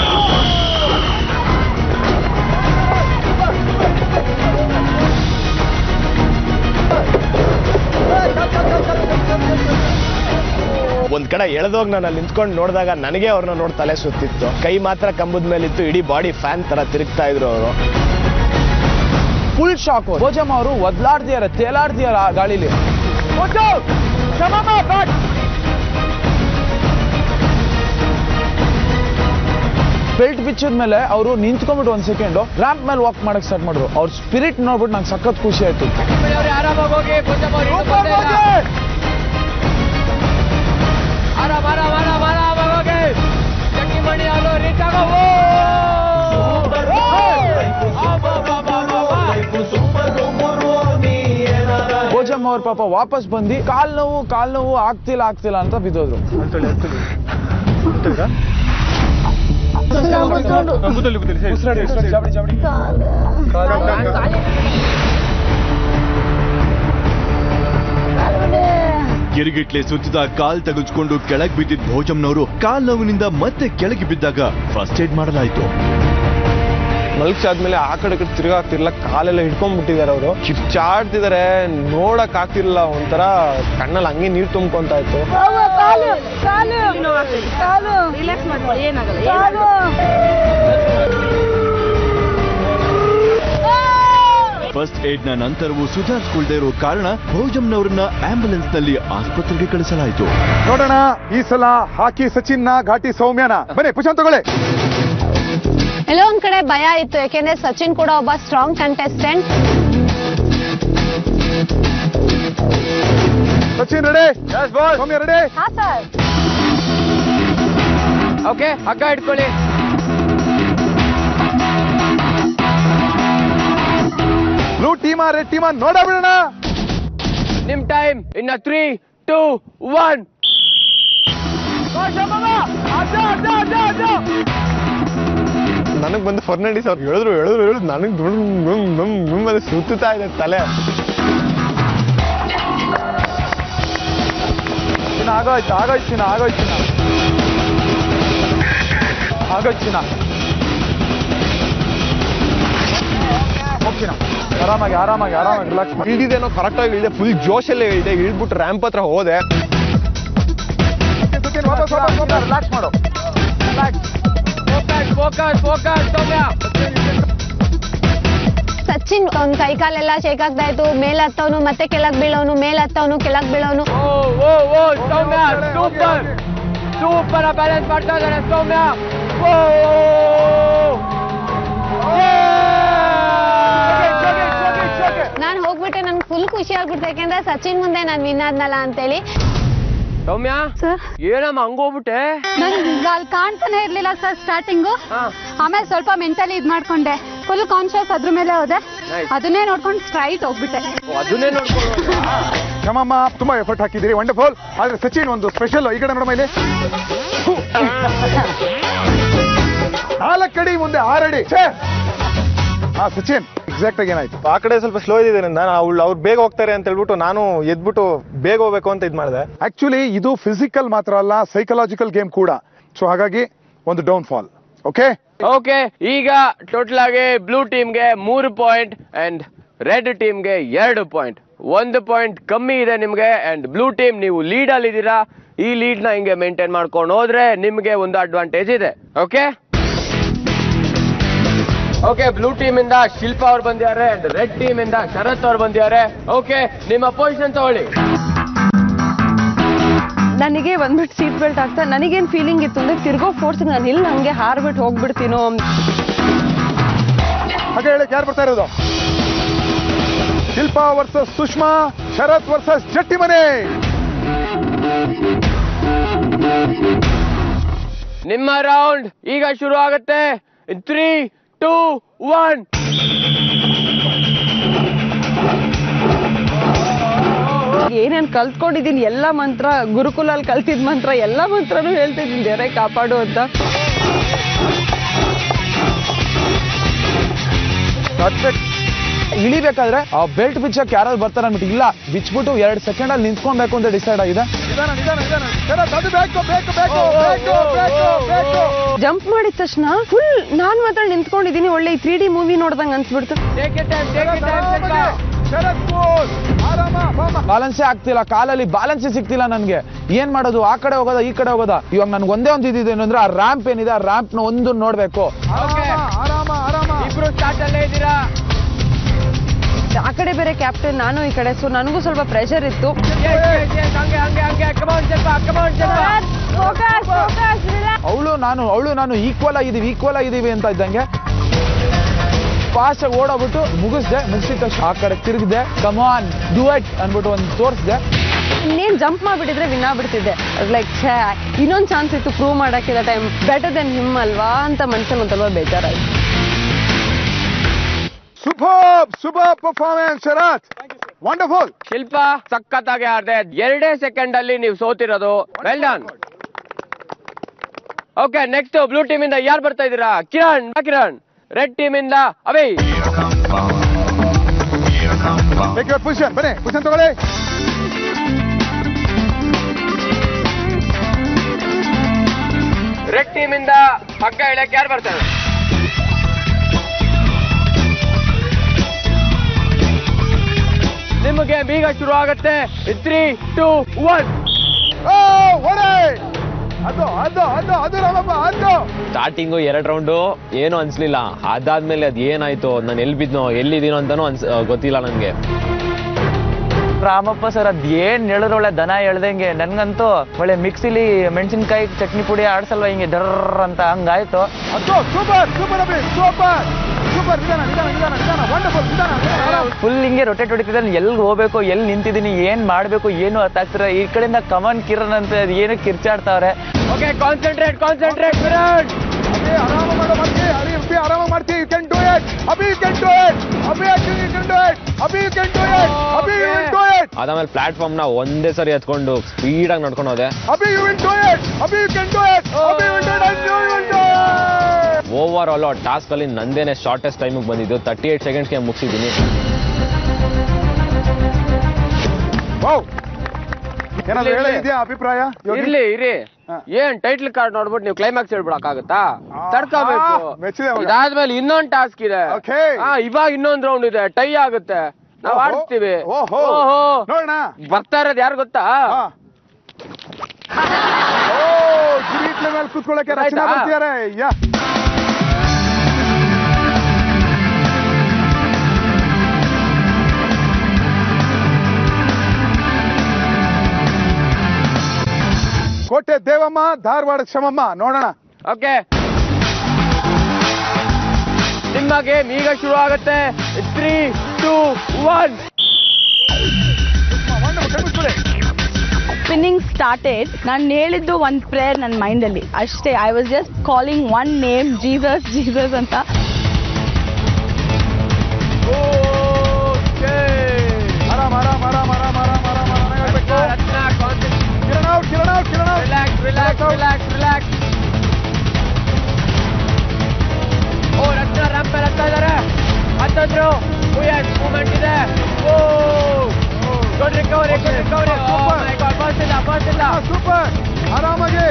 ಒಂದ್ ಕಡೆ ಎಳ್ದೋಗಿ ನಾನು ಅಲ್ಲಿ ನಿಂತ್ಕೊಂಡು ನೋಡಿದಾಗ ನನಗೆ ಅವ್ರನ್ನ ನೋಡಿ ತಲೆ ಸುತ್ತಿತ್ತು ಕೈ ಮಾತ್ರ ಕಂಬದ ಮೇಲಿತ್ತು ಇಡೀ ಬಾಡಿ ಫ್ಯಾನ್ ತರ ತಿರುಗ್ತಾ ಇದ್ರು ಅವರು ಫುಲ್ ಶಾಕ್ ಭೋಜಮ್ಮ ಅವರು ಒದ್ಲಾಡ್ದಿಯಾರ ತೇಲಾಡ್ದಿಯಾರ ಆ ಗಾಳಿಲಿ ಬೆಲ್ಟ್ ಬಿಚ್ಚಿದ ಮೇಲೆ ಅವರು ನಿಂತ್ಕೊಂಡ್ಬಿಟ್ಟು ಒಂದ್ ಸೆಕೆಂಡ್ ರ್ಯಾಂಪ್ ಮೇಲೆ ವಾಕ್ ಮಾಡಕ್ ಸ್ಟಾರ್ಟ್ ಮಾಡಿದ್ರು ಅವ್ರ ಸ್ಪಿರಿಟ್ ನೋಡ್ಬಿಟ್ಟು ನಂಗೆ ಸಖತ್ ಖುಷಿ ಆಯ್ತು ಅವ್ರೆ ಆರಾಮಾಗಿ ಹೋಗಿ ಪಂಜಾಬ್ ಅವ್ರು ಇನ್ನೂ ಬಂದೇ ಇಲ್ಲ. ಆರಾಮ್ ಆರಾಮ್ ಆರಾಮ್ ಆರಾಮಾಗಿ ಹೋಗಿ ಚಟ್ನಿ ಮಣಿ ಅಲ್ಲೋ ರೀಚ್ ಆಗೋ ಭೋಜಮ್ಮ ಅವ್ರ ಪಾಪ ವಾಪಸ್ ಬಂದು ಕಾಲ್ ನೋವು ಕಾಲ್ ನೋವು ಆಗ್ತಿಲ್ಲ ಆಗ್ತಿಲ್ಲ ಅಂತ ಬಿದ್ದೋದ್ರು ಗಿರಿಗಿಟ್ಲೆ ಸುತ್ತಿದ ಕಾಲ್ ತಗುಚ್ಕೊಂಡು ಕೆಳಗ್ ಬಿದ್ದಿದ್ದ ಭೋಜಮ್ನವರು ಕಾಲ್ ನೋವಿನಿಂದ ಮತ್ತೆ ಕೆಳಗೆ ಬಿದ್ದಾಗ ಫಸ್ಟ್ ಏಡ್ ಮಾಡಲಾಯಿತು ಮಲ್ಕಾದ್ಮೇಲೆ ಆ ಕಡೆ ಈ ಕಡೆ ತಿರ್ಗಾಗ್ತಿರ್ಲಿಲ್ಲ ಕಾಲೆಲ್ಲ ಹಿಡ್ಕೊಂಡ್ಬಿಟ್ಟಿದ್ದಾರೆ ಅವರು ಕಿಚ್ಚಾಡ್ತಿದ್ದಾರೆ ನೋಡಕ್ ಆಗ್ತಿರ್ಲಿಲ್ಲ ಒಂಥರ ಕಣ್ಣಲ್ಲಿ ಹಂಗೆ ನೀರು ತುಂಬ್ಕೊಂತ ಇತ್ತು ಫಸ್ಟ್ ಏಡ್ ನ ನಂತರವೂ ಸುಧಾರಿಸಿಕೊಳ್ಳದೆ ಇರೋ ಕಾರಣ ಭೋಜಂನವರನ್ನ ಆಂಬ್ಯುಲೆನ್ಸ್ ನಲ್ಲಿ ಆಸ್ಪತ್ರೆಗೆ ಕಳಿಸಲಾಯಿತು ನೋಡೋಣ ಈ ಸಲ ಹಾಕಿ ಸಚಿನ್ ನ ಘಾಟಿ ಸೌಮ್ಯನ ಬನ್ನಿ ಪುಷನ್ ತಗೊಳ್ಳಿ ಎಲ್ಲೋ ಒಂದ್ ಕಡೆ ಭಯ ಇತ್ತು ಯಾಕೆಂದ್ರೆ ಸಚಿನ್ ಕೂಡ ಒಬ್ಬ strong contestant Sachin ready Soumya ready ಹಾ ಸರ್ ಓಕೆ ಹಗ್ಗ ಇಟ್ಕೊಳ್ಳಿ ಬ್ಲೂ ಟೀಮಾ ರೆಡ್ ಟೀಮಾ ನೋಡ ಬಿಡೋಣ ನಿಮ್ ಟೈಮ್ ಇನ್ನ ತ್ರೀ ಟೂ ಒನ್ ನನಗ್ ಬಂದು ಫರ್ನಾಂಡಿಸ್ ಅವ್ರು ಹೇಳಿದ್ರು ಹೇಳಿದ್ರು ಹೇಳಿದ್ರು ನನಗ್ ದುಮ್ ಸುತ್ತುತ್ತಾ ಇದೆ ತಲೆ ಚಿನ್ನ ಆಗೋಯ್ತು ಆಗೋಯ್ತು ಚಿನ್ನ ಆಗೋಯ್ತು ಚಿನ್ನ ಆಗೋಯ್ತು ಚಿನ್ನ ಹೋಗ್ತೀನ ಆರಾಮಾಗಿ ಆರಾಮಾಗಿ ಆರಾಮಾಗಿ ರಿಲ್ಯಾಕ್ಸ್ ಮಾಡಿ ಇಳಿದೇನೋ ಕರೆಕ್ಟಾಗಿ ಇಳಿದೆ ಫುಲ್ ಜೋಶಲ್ಲೇ ಇಳಿದೆ ಇಳ್ಬಿಟ್ಟು ರ್ಯಾಂಪ್ ಹತ್ರ ಹೋದೆ ಸಚಿನ್ ವಾಪಸ್ ವಾಪಸ್ ವಾಪಸ್ ರಿಲ್ಯಾಕ್ಸ್ ಮಾಡು focus focus focus Soumya Sachin ಅವ್ನ್ ಕೈ ಕಾಲೆಲ್ಲ ಶೇಕ್ ಆಗ್ತಾ ಇತ್ತು ಮೇಲ್ ಹತ್ತವನು ಮತ್ತೆ ಕೆಳಗ್ ಬೀಳೋನು ಮೇಲ್ ಹತ್ತವನು ಕೆಳಗ್ ಬೀಳೋನು ಓ ಓ ಓ ಸೌಮ್ಯ ಸೂಪರ್ ಸೂಪರ್ ಬ್ಯಾಲೆನ್ಸ್ ಮಾಡ್ತಾ ಇದ್ದಾರೆ ಸೌಮ್ಯ ಓ ನಾನ್ ಹೋಗ್ಬಿಟ್ಟೆ ನನ್ಗೆ ಫುಲ್ ಖುಷಿ ಆಗ್ಬಿಡ್ತು ಯಾಕೆಂದ್ರೆ ಸಚಿನ್ ಮುಂದೆ ನಾನ್ ವಿನ್ ಆದ್ನಲ್ಲ ಅಂತೇಳಿ ಸೌಮ್ಯ ಏನಮ್ಮ ಹಂಗೋಗ್ಬಿಟ್ಟೆ ನಂಗೆ ಅಲ್ಲಿ ಕಾಣ್ತಾನೆ ಇರ್ಲಿಲ್ಲ ಸರ್ ಸ್ಟಾರ್ಟಿಂಗು ಆಮೇಲೆ ಸ್ವಲ್ಪ ಮೆಂಟಲಿ ಇದ್ ಮಾಡ್ಕೊಂಡೆ ಫುಲ್ ಕಾನ್ಶಿಯಸ್ ಅದ್ರ ಮೇಲೆ ಹೋದೆ Nice. ಅದನ್ನೇ ನೋಡ್ಕೊಂಡು ಸ್ಟ್ರೈಟ್ ಹೋಗ್ಬಿಟ್ಟೆ ಅದನ್ನೇ ನೋಡ್ಕೊಂಡು ಕ್ಷಮಮ್ಮ ತುಂಬಾ ಎಫರ್ಟ್ ಹಾಕಿದ್ದೀರಿ ವಂಡರ್ಫುಲ್ ಆದ್ರೆ ಸಚಿನ್ ಒಂದು ಸ್ಪೆಷಲ್ ಈ ಕಡೆ ನೋಡಮ್ಮ ಇಲ್ಲಿ ನಾಲ್ಕಡಿ ಮುಂದೆ ಆರಡಿ ಛೇ! ಹಾ ಸಚಿನ್ ಎಕ್ಸಾಕ್ಟ್ ಆಗಿ ಏನಾಯ್ತು ಆ ಕಡೆ ಸ್ವಲ್ಪ ಸ್ಲೋ ಇದ್ದಿದ್ದರಿಂದ ಅವ್ಳು ಅವ್ರು ಬೇಗ ಹೋಗ್ತಾರೆ ಅಂತ ಹೇಳ್ಬಿಟ್ಟು ನಾನು ಎದ್ಬಿಟ್ಟು ಬೇಗ ಹೋಗ್ಬೇಕು ಅಂತ ಇದ್ ಮಾಡಿದೆ ಆಕ್ಚುಲಿ ಇದು ಫಿಸಿಕಲ್ ಮಾತ್ರ ಅಲ್ಲ ಸೈಕಲಾಜಿಕಲ್ ಗೇಮ್ ಕೂಡ ಸೊ ಹಾಗಾಗಿ ಒಂದು ಡೌನ್ ಫಾಲ್ ಓಕೆ ಓಕೆ ಈಗ ಟೋಟಲ್ ಆಗಿ ಬ್ಲೂ ಟೀಮ್ಗೆ ಮೂರು ಪಾಯಿಂಟ್ ಅಂಡ್ ರೆಡ್ ಟೀಮ್ಗೆ ಎರಡು ಪಾಯಿಂಟ್ ಒಂದು ಪಾಯಿಂಟ್ ಕಮ್ಮಿ ಇದೆ ನಿಮ್ಗೆ ಅಂಡ್ ಬ್ಲೂ ಟೀಮ್ ನೀವು ಲೀಡ್ ಅಲ್ಲಿ ಇದ್ದೀರಾ ಈ ಲೀಡ್ ನ ಹಿಂಗೆ ಮೇಂಟೈನ್ ಮಾಡ್ಕೊಂಡು ಹೋದ್ರೆ ನಿಮ್ಗೆ ಒಂದು ಅಡ್ವಾಂಟೇಜ್ ಇದೆ ಓಕೆ ಓಕೆ ಬ್ಲೂ ಟೀಮ್ ಇಂದ ಶಿಲ್ಪಾ ಅವ್ರು ಬಂದಿದ್ದಾರೆ ಅಂಡ್ ರೆಡ್ ಟೀಮ್ ಇಂದ ಶರತ್ ಅವ್ರು ಬಂದಿದ್ದಾರೆ ಓಕೆ ನಿಮ್ಮ ಪೊಸಿಷನ್ ತಗೊಳ್ಳಿ ನನಗೆ ಬಂದ್ಬಿಟ್ಟು ಸೀಟ್ ಬೆಲ್ಟ್ ಆಗ್ತಾ ನನಗೇನ್ ಫೀಲಿಂಗ್ ಇತ್ತು ಅಂದ್ರೆ ತಿರ್ಗೋ ಫೋರ್ಸ್ ನಾನು ಇಲ್ಲಿ ಹಂಗೆ ಹಾರ್ಬಿಟ್ಟು ಹೋಗ್ಬಿಡ್ತೀನೋ ಹಾಗೆ ಹೇಳಿ ಯಾರು ಬರ್ತಾ ಇರೋದು ಶಿಲ್ಪಾ ವರ್ಸಸ್ ಸುಷ್ಮಾ ಶರತ್ ವರ್ಸಸ್ ಜಟ್ಟಿ ಮನೆ ನಿಮ್ಮ ರೌಂಡ್ ಈಗ ಶುರು ಆಗುತ್ತೆ ತ್ರೀ ಟೂ ಒನ್ ಏನೇನ್ ಕಲ್ತ್ಕೊಂಡಿದೀನಿ ಎಲ್ಲ ಮಂತ್ರ ಗುರುಕುಲಲ್ಲಿ ಕಲ್ತಿದ್ ಮಂತ್ರ ಎಲ್ಲ ಮಂತ್ರನೂ ಹೇಳ್ತಿದ್ದೀನಿ ದೇವರೇ ಕಾಪಾಡು ಅಂತ ಇಳಿಬೇಕಾದ್ರೆ ಆ ಬೆಲ್ಟ್ ಬಿಚ್ಚಕ್ಕೆ ಯಾರಾದ್ರು ಬರ್ತಾರೆ ಅಂದ್ಬಿಟ್ಟು ಇಲ್ಲ ಬಿಚ್ಬಿಟ್ಟು ಎರಡು ಸೆಕೆಂಡ್ ಅಲ್ಲಿ ನಿಂತ್ಕೊಬೇಕು ಅಂತ ಡಿಸೈಡ್ ಆಗಿದೆ ನಿಧಾನ ನಿಧಾನ ನಿಧಾನ ಶರತ್ ಅದು ಬೇಕು ಬೇಕು ಬೇಕು ಬೇಕು ಬೇಕು ಬೇಕು ಜಂಪ್ ಮಾಡಿದ ತಕ್ಷಣ ಫುಲ್ ನಾನ್ ಮಾತ್ರ ನಿಂತ್ಕೊಂಡಿದೀನಿ ಒಳ್ಳೆ ತ್ರೀ ಡಿ ಮೂವಿ ನೋಡ್ದಂಗ್ ಅನ್ಸ್ಬಿಡ್ತು ಶರತ್ ಕೂಲ್ ಆರಾಮ ಬಾಮ ಬ್ಯಾಲೆನ್ಸೇ ಆಗ್ತಿಲ್ಲ ಕಾಲಲ್ಲಿ ಬ್ಯಾಲೆನ್ಸೇ ಸಿಗ್ತಿಲ್ಲ ನನ್ಗೆ ಏನ್ ಮಾಡೋದು ಆ ಕಡೆ ಹೋಗೋದಾ ಈ ಕಡೆ ಹೋಗೋದಾ ಇವಾಗ ನನ್ಗೆ ಒಂದೇ ಒಂದು ಇದಿದೆ ಅಂದ್ರೆ ಆ ರ್ಯಾಂಪ್ ಏನಿದೆ ಆ ರ್ಯಾಂಪ್ ನ ಒಂದು ನೋಡ್ಬೇಕು ಆರಾಮ ಆರಾಮ ಇಬ್ರು ಸ್ಟಾರ್ಟ್ ಅಲ್ಲೇ ಇದ್ದೀರಾ ಆ ಕಡೆ ಬೇರೆ ಕ್ಯಾಪ್ಟನ್ ನಾನು ಈ ಕಡೆ ಸೊ ನನಗೂ ಸ್ವಲ್ಪ ಪ್ರೆಷರ್ ಇತ್ತು ಹಂಗೆ ಹಂಗೆ ಹಂಗೆ ಕಮಾನ್ ಸ್ವಲ್ಪ ಕಮಾನ್ ಸ್ವಲ್ಪ ಅವಳು ನಾನು ಅವಳು ನಾನು ಈಕ್ವಲ್ ಆಗಿದೀವಿ ಈಕ್ವಲ್ ಆಗಿದೀವಿ ಅಂತ ಇದ್ದಂಗೆ ಫಾಸ್ಟ್ ಆಗಿ ಓಡೋಗ್ಬಿಟ್ಟು ಮುಗಿಸ್ದೆ ಮುಗಿಸಿದ ತಕ್ಷಣ ಆ ಕಡೆ ತಿರುಗಿದೆ ಕಮಾನ್ ಡೂ ಇಟ್ ಅನ್ಬಿಟ್ಟು ಒಂದು ತೋರಿಸ್ದೆ ಇನ್ನೇನ್ ಜಂಪ್ ಮಾಡ್ಬಿಟ್ಟಿದ್ರೆ ವಿನ್ ಆಗ್ಬಿಡ್ತಿದ್ದೆ ಲೈಕ್ ಇನ್ನೊಂದ್ ಚಾನ್ಸ್ ಇತ್ತು ಪ್ರೂವ್ ಮಾಡಕ್ಕಿಲ್ಲ ಟೈಮ್ ಬೆಟರ್ ದೆನ್ ಹಿಮ್ ಅಲ್ವಾ ಅಂತ ಮನ್ಸಲ್ಲಿ ಒಂದ್ ಸ್ವಲ್ಪ ಬೇಜಾರಾಯ್ತು super super performance Sharath wonderful Shilpa ಸಖತ್ತಾಗಿ ಆಡ್ದೆ ಎರಡೇ ಸೆಕೆಂಡ್ ಅಲ್ಲಿ ನೀವು ಸೋತಿರೋದು well done okay next blue team ಇಂದ ಯಾರು ಬರ್ತಾ ಇದ್ದೀರಾ ಕಿರಣ್ ಬಾ ಕಿರಣ್ ರೆಡ್ ಟೀಮ್ ಇಂದ ಅವೇ ಟೇಕ್ ಯುವರ್ ಪೊಸಿಷನ್ ಬನ್ನಿ ಪೊಸಿಷನ್ ತಗೊಳ್ಳಿ ರೆಡ್ ಟೀಮ್ ಇಂದ ಹಗ್ಗ ಇಳಕ್ ಯಾರು ಬರ್ತಾರೆ ನಿಮಗೆ ಬೀಗ ಶುರು ಆಗುತ್ತೆ ತ್ರೀ ಟೂ ಒನ್ ಓ ಒಡೆ ಅದು ಅದು ಅದು ಅದು ರಾಮಪ್ಪ ಅದು ಸ್ಟಾರ್ಟಿಂಗು ಎರಡ್ ರೌಂಡು ಏನು ಅನ್ಸ್ಲಿಲ್ಲ ಅದಾದ್ಮೇಲೆ ಅದ್ ಏನಾಯ್ತು ನಾನು ಎಲ್ಲಿ ಬಿದ್ನೋ ಎಲ್ಲಿದ್ದೀನೋ ಅಂತಾನು ಅನ್ಸ್ ಆ, ಗೊತ್ತಿಲ್ಲ ನನ್ಗೆ ರಾಮಪ್ಪ ಸರ್ ಅದ್ ಏನ್ ಹೇಳಿದ್ರು ಒಳ್ಳೆ ದನ ಹೇಳ್ದಂಗೆ ನನ್ಗಂತೂ ಒಳ್ಳೆ ಮಿಕ್ಸಿಲಿ ಮೆಣಸಿನ್ಕಾಯಿ ಚಟ್ನಿ ಪುಡಿ ಆಡ್ಸಲ್ವ ಹಿಂಗೆ ಡರ್ ಅಂತ ಹಂಗಾಯ್ತು ಅದು super super Abhi super super ನಿಧಾನ ನಿಧಾನ ನಿಧಾನ ನಿಧಾನ ವಂಡರ್ಫುಲ್ ನಿಧಾನ ನಿಧಾನ. ಫುಲ್ ಹಿಂಗೆ ರೊಟೇಟ್ ಹೊಡಿತಿದ್ದಾನೆ ಎಲ್ಲಿ ಹೋಗ್ಬೇಕು ಎಲ್ಲಿ ನಿಂತಿದ್ದೀನಿ ಏನ್ ಮಾಡ್ಬೇಕು ಏನು ಅರ್ಥ ಆಗ್ತಿರ ಈ ಕಡೆಯಿಂದ ಕಮನ್ ಕಿರಣ್ ಅಂತ ಏನು ಕಿರ್ಚಾಡ್ತಾವ್ರೆ okay concentrate concentrate Virat Abhi ಆರಾಮ ಮಾಡೋ ಮಾಡ್ತಿ ಅಭಿ ಅಭಿ ಆರಾಮ ಮಾಡ್ತಿ you can do it Abhi you can do it Abhi you can do it Abhi you can do it Abhi you will do it ಅದಾದ್ಮೇಲೆ ಪ್ಲಾಟ್ಫಾರ್ಮ್ ನ ಒಂದೇ ಸರಿ ಹತ್ಕೊಂಡು ಸ್ಪೀಡಾಗಿ ನಡ್ಕೊಂಡು ಹೋದೆ Abhi you will do it Abhi you can do it Abhi you will do it you will do it over all task ಅಲ್ಲಿ ನಂದೇನೆ ಶಾರ್ಟೆಸ್ಟ್ ಟೈಮಿಗೆ ಬಂದಿದ್ದು ತರ್ಟಿ ಏಟ್ ಸೆಕೆಂಡ್ಸ್ಗೆ ಮುಗಿಸಿದ್ದೀನಿ ವಾವ್ ಏನಾದ್ರು ಹೇಳ ಇದೆಯಾ ಅಭಿಪ್ರಾಯ ಯೋಗಿ? ಇರ್ಲಿ ಇರಿ ಏನ್ ಟೈಟ್ಲ್ ಕಾರ್ಡ್ ನೋಡ್ಬಿಟ್ಟು ನೀವು ಕ್ಲೈಮ್ಯಾಕ್ಸ್ ಹೇಳ್ಬಿಡಕ್ಕಾಗತ್ತಾ ತಡ್ಕೋಬೇಕು ಮೆಚ್ಚಿದೆ ಮಗ. ಇದಾದ್ಮೇಲೆ ಇನ್ನೊಂದ್ ಟಾಸ್ಕ್ ಇದೆ ಹಾ ಇವಾಗ ಇನ್ನೊಂದ್ ರೌಂಡ್ ಇದೆ ಟೈ ಆಗುತ್ತೆ ನಾವ್ ಓಹೋ. ಆಡಿಸ್ತೀವಿ ಓಹೋ. ಓಹೋ ನೋಡೋಣ ಬರ್ತಾ ಇರೋದು ಯಾರು ಗೊತ್ತಾ ಓ ಕಿರೀಟ್ಲ ಮೇಲೆ ಕೂತ್ಕೊಳ್ಳಕ್ಕೆ ರಚನೆ ಆಯ್ತಾ? ಬರ್ತಿದ್ದಾರೆ ಯಾ ಕೋಟೆ ದೇವಮ್ಮ ಧಾರವಾಡ ಕ್ಷಮಮ್ಮ ನೋಡೋಣ ಓಕೆ ನಿಮ್ಮ ಗೇಮ್ ಈಗ ಶುರು ಆಗುತ್ತೆ three two one spinning started ನಾನು ಹೇಳಿದ್ದು ಒಂದು ಪ್ರೇಯರ್ ನನ್ನ ಮೈಂಡಲ್ಲಿ ಅಷ್ಟೇ I was just calling one name Jesus Jesus ಅಂತ ಆರಾಮ್ ಆರಾಮ್ ಆರಾಮ್ ಆರಾಮ್ ಆರಾಮ್ ಆರಾಮ್ ಆರಾಮ್ ಆಗ್ಬೇಕು Kiran out Kiran out Kiran out relax relax relax relax ಓ ರತ್ನ ರ್ಯಾಂಪ್ ಮೇಲೆ ಹತ್ತಾ ಇದಾರೆ ಹತ್ತಿದ್ರು ಎಸ್ ಮೂಮೆಂಟ್ ಇದೆ oh good recovery good recovery oh my God ಬಸ್ ಇಲ್ಲ ಬಸ್ ಇಲ್ಲ ಸೂಪರ್ ಆರಾಮಾಗಿ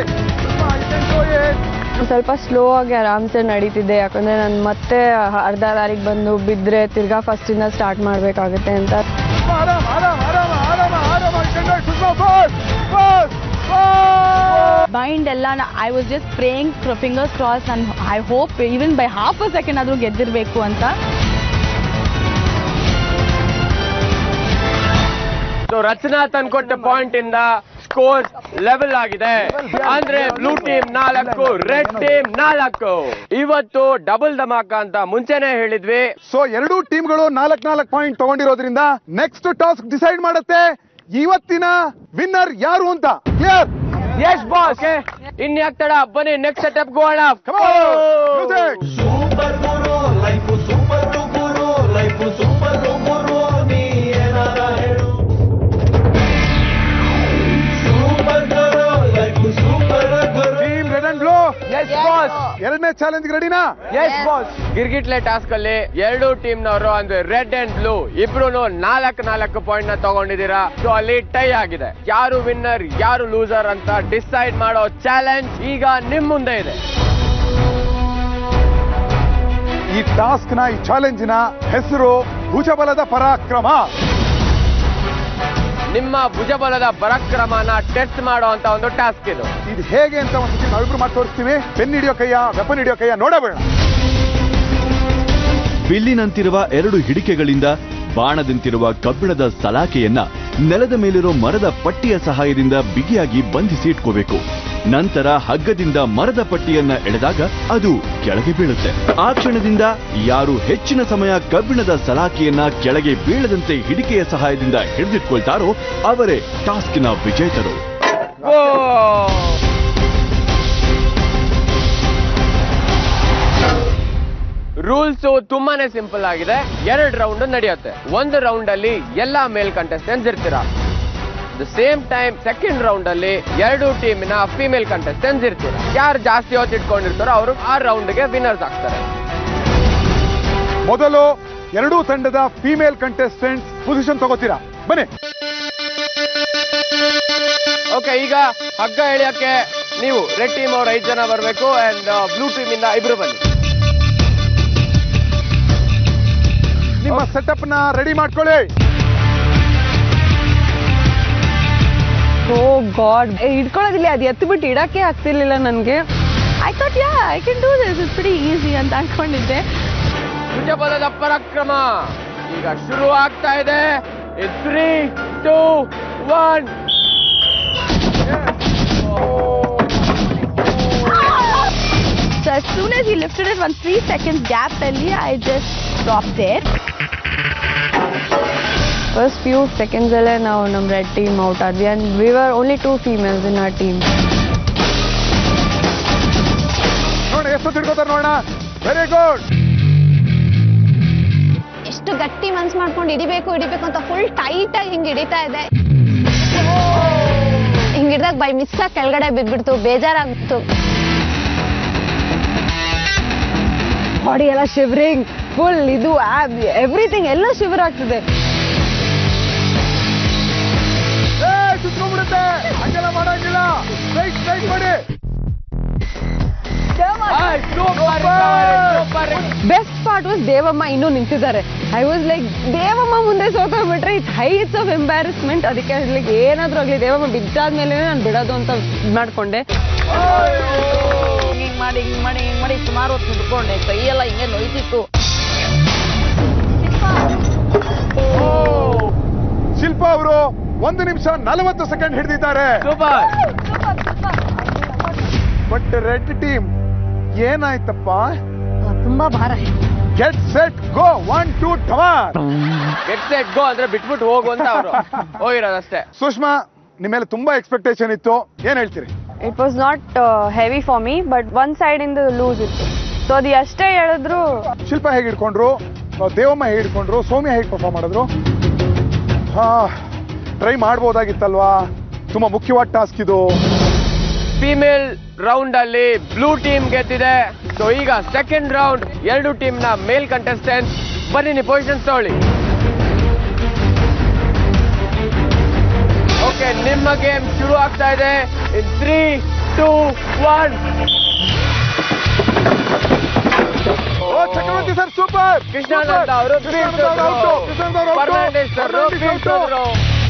ಒಂದ್ ಸ್ವಲ್ಪ ಸ್ಲೋ ಆಗಿ ಆರಾಮ್ಸೆ ನಡೀತಿದ್ದೆ ಯಾಕಂದ್ರೆ ನಾನು ಮತ್ತೆ ಅರ್ಧ ದಾರಿಗೆ ಬಂದು ಬಿದ್ರೆ ತಿರ್ಗಾ ಫಸ್ಟಿಂದ ಸ್ಟಾರ್ಟ್ ಮಾಡ್ಬೇಕಾಗುತ್ತೆ ಅಂತ ಆರಾಮ್ ಆರಾಮ್ ಆರಾಮ್ ಆರಾಮ್ ಆರಾಮ್ conduct Sushma fast fast mind ಎಲ್ಲ I was just praying fingers cross ನಾನು I hope even by half a second ಆದ್ರೂ ಗೆದ್ದಿರ್ಬೇಕು ಅಂತ ಸೊ ರಚನಾ ತಂದ್ಕೊಟ್ಟ ಪಾಯಿಂಟ್ ಇಂದ ಸ್ಕೋರ್ ಲೆವೆಲ್ ಆಗಿದೆ ಅಂದ್ರೆ ಬ್ಲೂ ಟೀಮ್ ನಾಲ್ಕು ರೆಡ್ ಟೀಮ್ ನಾಲ್ಕು ಇವತ್ತು ಡಬಲ್ ಧಮಾಕ ಅಂತ ಮುಂಚೆನೆ ಹೇಳಿದ್ವಿ ಸೊ ಎರಡೂ ಟೀಮ್ಗಳು ನಾಲ್ಕ್ ನಾಲ್ಕ್ ಪಾಯಿಂಟ್ ತಗೊಂಡಿರೋದ್ರಿಂದ ನೆಕ್ಸ್ಟ್ ಟಾಸ್ಕ್ ಡಿಸೈಡ್ ಮಾಡುತ್ತೆ ಇವತ್ತಿನ ವಿನ್ನರ್ ಯಾರು ಅಂತ ಕ್ಲಿಯರ್ ಎಸ್ ಬಾಸ್ ಇನ್ಯಾಕ್ ತಡ ಬನ್ನಿ ನೆಕ್ಸ್ಟ್ ಸೆಟಪ್ ಗೋಣ ಸೂಪರ್ ಗುರು ಲೈಫ್ ಸೂಪರ್ ಗುರು ಲೈಫ್ ಸೂಪರ್ ಗುರು ನೀ ಏನಾರ ಹೇಳು super Guru life super guru team red and blue yes boss ಎರಡನೇ ಚಾಲೆಂಜ್ ರೆಡಿನಾ ಎಸ್ ಬಾಸ್ ಗಿರ್ಗಿಟ್ಲೆ ಟಾಸ್ಕ್ ಅಲ್ಲಿ ಎರಡು ಟೀಮ್ ನವರು ಅಂದ್ರೆ ರೆಡ್ ಅಂಡ್ ಬ್ಲೂ ಇಬ್ರು ನಾಲ್ಕು ನಾಲ್ಕು ಪಾಯಿಂಟ್ ನ ತಗೊಂಡಿದ್ದೀರಾ ಸೊ ಅಲ್ಲಿ ಟೈ ಆಗಿದೆ ಯಾರು ವಿನ್ನರ್ ಯಾರು ಲೂಸರ್ ಅಂತ ಡಿಸೈಡ್ ಮಾಡೋ ಚಾಲೆಂಜ್ ಈಗ ನಿಮ್ ಮುಂದೆ ಇದೆ ಈ ಟಾಸ್ಕ್ ನ ಈ ಚಾಲೆಂಜಿನ ಹೆಸರು ಭುಜಬಲದ ಪರಾಕ್ರಮ ನಿಮ್ಮ ಭುಜಬಲದ ಪರಾಕ್ರಮನ ಟೆಸ್ಟ್ ಮಾಡೋ ಅಂತ ಒಂದು ಟಾಸ್ಕ್ ಇದು ಇದು ಹೇಗೆ ಅಂತ ಒಂದು ನಾವಿಬ್ರು ಮಾಡಿ ತೋರಿಸ್ತೀವಿ ಪೆನ್ ಹಿಡಿಯೋ ಕೈಯ ವೆಪನ್ ಹಿಡಿಯೋ ಕೈಯ ನೋಡಬೇಡ ಬಿಲ್ಲಿನಂತಿರುವ ಎರಡು ಹಿಡಿಕೆಗಳಿಂದ ಬಾಣದಂತಿರುವ ಕಬ್ಬಿಣದ ಸಲಾಕೆಯನ್ನ ನೆಲದ ಮೇಲಿರೋ ಮರದ ಪಟ್ಟಿಯ ಸಹಾಯದಿಂದ ಬಿಗಿಯಾಗಿ ಬಂಧಿಸಿ ಇಟ್ಕೋಬೇಕು ನಂತರ ಹಗ್ಗದಿಂದ ಮರದ ಪಟ್ಟಿಯನ್ನ ಎಳೆದಾಗ ಅದು ಕೆಳಗೆ ಬೀಳುತ್ತೆ ಆ ಕ್ಷಣದಿಂದ ಯಾರು ಹೆಚ್ಚಿನ ಸಮಯ ಕಬ್ಬಿಣದ ಸಲಾಕೆಯನ್ನ ಕೆಳಗೆ ಬೀಳದಂತೆ ಹಿಡಿಕೆಯ ಸಹಾಯದಿಂದ ಹಿಡಿದಿಟ್ಕೊಳ್ತಾರೋ ಅವರೇ ಟಾಸ್ಕಿನ ವಿಜೇತರು ರೂಲ್ಸ್ ತುಂಬಾನೇ ಸಿಂಪಲ್ ಆಗಿದೆ ಎರಡು ರೌಂಡ್ ನಡೆಯುತ್ತೆ ಒಂದು ರೌಂಡ್ ಅಲ್ಲಿ ಎಲ್ಲಾ ಮೇಲ್ ಕಂಟೆಸ್ಟೆಂಟ್ಸ್ ಇರ್ತೀರಾ the same time second round ಅಲ್ಲಿ ಎರಡು ಟೀಮಿನ ಫಿಮೇಲ್ ಕಂಟೆಸ್ಟೆಂಟ್ಸ್ ಇರ್ತೀರಾ ಯಾರು ಜಾಸ್ತಿ ಹೊತ್ತು ಇಟ್ಕೊಂಡಿರ್ತಾರೋ ಅವರು ಆ ರೌಂಡ್ಗೆ ವಿನ್ನರ್ಸ್ ಆಗ್ತಾರೆ ಮೊದಲು ಎರಡೂ ತಂಡದ ಫಿಮೇಲ್ ಕಂಟೆಸ್ಟೆಂಟ್ಸ್ ಪೊಸಿಷನ್ ತಗೋತೀರಾ ಬನ್ನಿ ಓಕೆ ಈಗ ಹಗ್ಗ ಎಳೆಯಕ್ಕೆ ನೀವು ರೆಡ್ ಟೀಮ್ ಅವ್ರ ಐದು ಜನ ಬರಬೇಕು ಅಂಡ್ ಬ್ಲೂ ಟೀಮ್ ಇಂದ ಇಬ್ರು ಬನ್ನಿ ನಿಮ್ಮ ಸೆಟಪ್ ನ ರೆಡಿ ಮಾಡ್ಕೊಳ್ಳಿ ಓ ಗಾಡ್ ಹಿಡ್ಕೊಳ್ಳೋದಿಲ್ಲ ಅದು ಎತ್ತು ಬಿಟ್ಟು ಇಡಕ್ಕೆ ಆಗ್ತಿರ್ಲಿಲ್ಲ ನನಗೆ I thought yeah I can do this is very easy ಅಂತ ಅನ್ಕೊಂಡಿದ್ದೆ ಭುಜಬಲದ ಪರಾಕ್ರಮ ಈಗ ಶುರು ಆಗ್ತಾ ಇದೆ three two one So as soon as he lifted it, one three seconds gap ಅಲ್ಲಿ I just stopped there. First few seconds ಅಲ್ಲೇ ನಾವು ನಮ್ಮ ರೆಡ್ ಟೀಮ್ ಔಟ್ ಆದ್ವಿ and we were only two females in our team ನೋಡೋಣ ಎಷ್ಟು ತಿಳ್ಕೊತಾರೆ ನೋಡೋಣ very good ಎಷ್ಟು ಗಟ್ಟಿ ಮನ್ಸ್ ಮಾಡ್ಕೊಂಡು ಹಿಡಿಬೇಕು ಹಿಡಿಬೇಕು ಅಂತ ಫುಲ್ ಟೈಟ್ ಆಗಿ ಹಿಂಗ್ ಹಿಡಿತಾ ಇದೆ ಹಿಂಗ್ ಹಿಡ್ದಾಗ ಬೈ ಮಿಸ್ ಆಗಿ ಕೆಳಗಡೆ ಬಿದ್ಬಿಡ್ತು ಬೇಜಾರಾಗ್ಬಿಡ್ತು ಬಾಡಿ ಎಲ್ಲ ಶಿವರಿಂಗ್ ಫುಲ್ ಇದು ಎವ್ರಿಥಿಂಗ್ ಎಲ್ಲ ಶಿವರ್ ಆಗ್ತಿದೆ ಏ ಸುತ್ಕೊಂಡ್ಬಿಡುತ್ತೆ ಹಂಗೆಲ್ಲ ಮಾಡಂಗಿಲ್ಲ ಸ್ಟ್ರೈಟ್ ಸ್ಟ್ರೈಟ್ ಮಾಡಿ ಬೆಸ್ಟ್ ಪಾರ್ಟ್ ವಾಸ್ ದೇವಮ್ಮ ಇನ್ನೂ ನಿಂತಿದ್ದಾರೆ ಐ ವಾಸ್ ಲೈಕ್ ದೇವಮ್ಮ ಮುಂದೆ ಸೋತೋಗ್ಬಿಟ್ರೆ ಇಟ್ ಹೈಟ್ಸ್ ಆಫ್ ಎಂಬ್ಯಾರಸ್ಮೆಂಟ್ ಅದಕ್ಕೆ ಲೈಕ್ ಏನಾದ್ರೂ ಆಗ್ಲಿ ದೇವಮ್ಮ ಬಿದ್ದಾದ್ಮೇಲೆ ನಾನು ಬಿಡೋದು ಅಂತ ಇದ್ ಮಾಡ್ಕೊಂಡೆ ಹಿಂಗ್ ಮಾಡಿ ಹಿಂಗ್ ಮಾಡಿ ಹಿಂಗ್ ಮಾಡಿ ಸುಮಾರು ಹೊತ್ತು ನಿಂತ್ಕೊಂಡೆ ಕೈಯೆಲ್ಲ ಹಿಂಗೆ ನೋಯ್ತಿತ್ತು ಶಿಲ್ಪಾ ಅವರು ಒಂದು ನಿಮಿಷ ನಲವತ್ತು ಸೆಕೆಂಡ್ ಹಿಡಿದಿದ್ದಾರೆ ಬಟ್ ರೆಡ್ ಟೀಮ್ ಏನಾಯ್ತಪ್ಪ ತುಂಬಾ ಭಾರ get set go one two tower get set go ಅಂದ್ರೆ ಬಿಟ್ಬಿಟ್ಟು ಹೋಗು ಅಂತ ಅವರು ಹೋಗಿರೋದಷ್ಟೇ ಸುಷ್ಮಾ ನಿಮ್ಮ ಮೇಲೆ ತುಂಬಾ ಎಕ್ಸ್ಪೆಕ್ಟೇಷನ್ ಇತ್ತು ಏನ್ ಹೇಳ್ತೀರಿ it was not heavy for me but one side ಇಂದ ಲೂಸ್ ಇತ್ತು ಸೊ ಅದು ಎಷ್ಟೇ ಹೇಳಿದ್ರು ಶಿಲ್ಪ ಹೇಗೆ ಹಿಡ್ಕೊಂಡ್ರು ಆ, ದೇವಮ್ಮ ಹೇಗೆ ಹಿಡ್ಕೊಂಡ್ರು ಸೌಮ್ಯ ಹೇಗೆ ಪರ್ಫಾರ್ಮ್ ಮಾಡಿದ್ರು ಹಾ ಟ್ರೈ ಮಾಡ್ಬೋದಾಗಿತ್ತಲ್ವಾ ತುಂಬಾ ಮುಖ್ಯವಾದ ಟಾಸ್ಕ್ ಇದು ಫಿಮೇಲ್ ರೌಂಡ್ ಅಲ್ಲಿ ಬ್ಲೂ ಟೀಮ್ ಗೆದ್ದಿದೆ ಸೊ ಈಗ ಸೆಕೆಂಡ್ ರೌಂಡ್ ಎರಡು ಟೀಮ್ ನ ಮೇಲ್ ಕಂಟೆಸ್ಟೆಂಟ್ ಬನ್ನಿ ನೀವು ಪೊಸಿಷನ್ ತಗೊಳ್ಳಿ ಓಕೆ ನಿಮ್ಮ ಗೇಮ್ ಶುರು ಆಗ್ತಾ ಇದೆ ಇನ್ ತ್ರೀ ಟೂ ಒನ್ ಓ ಚಕ್ರವರ್ತಿ ಸರ್ ಸೂಪರ್ ಕೃಷ್ಣಾನಂದ ಅವರು ಫರ್ನಾಂಡಿಸ್ ಅವರು ಬೀಳ್ಸಿದ್ರು.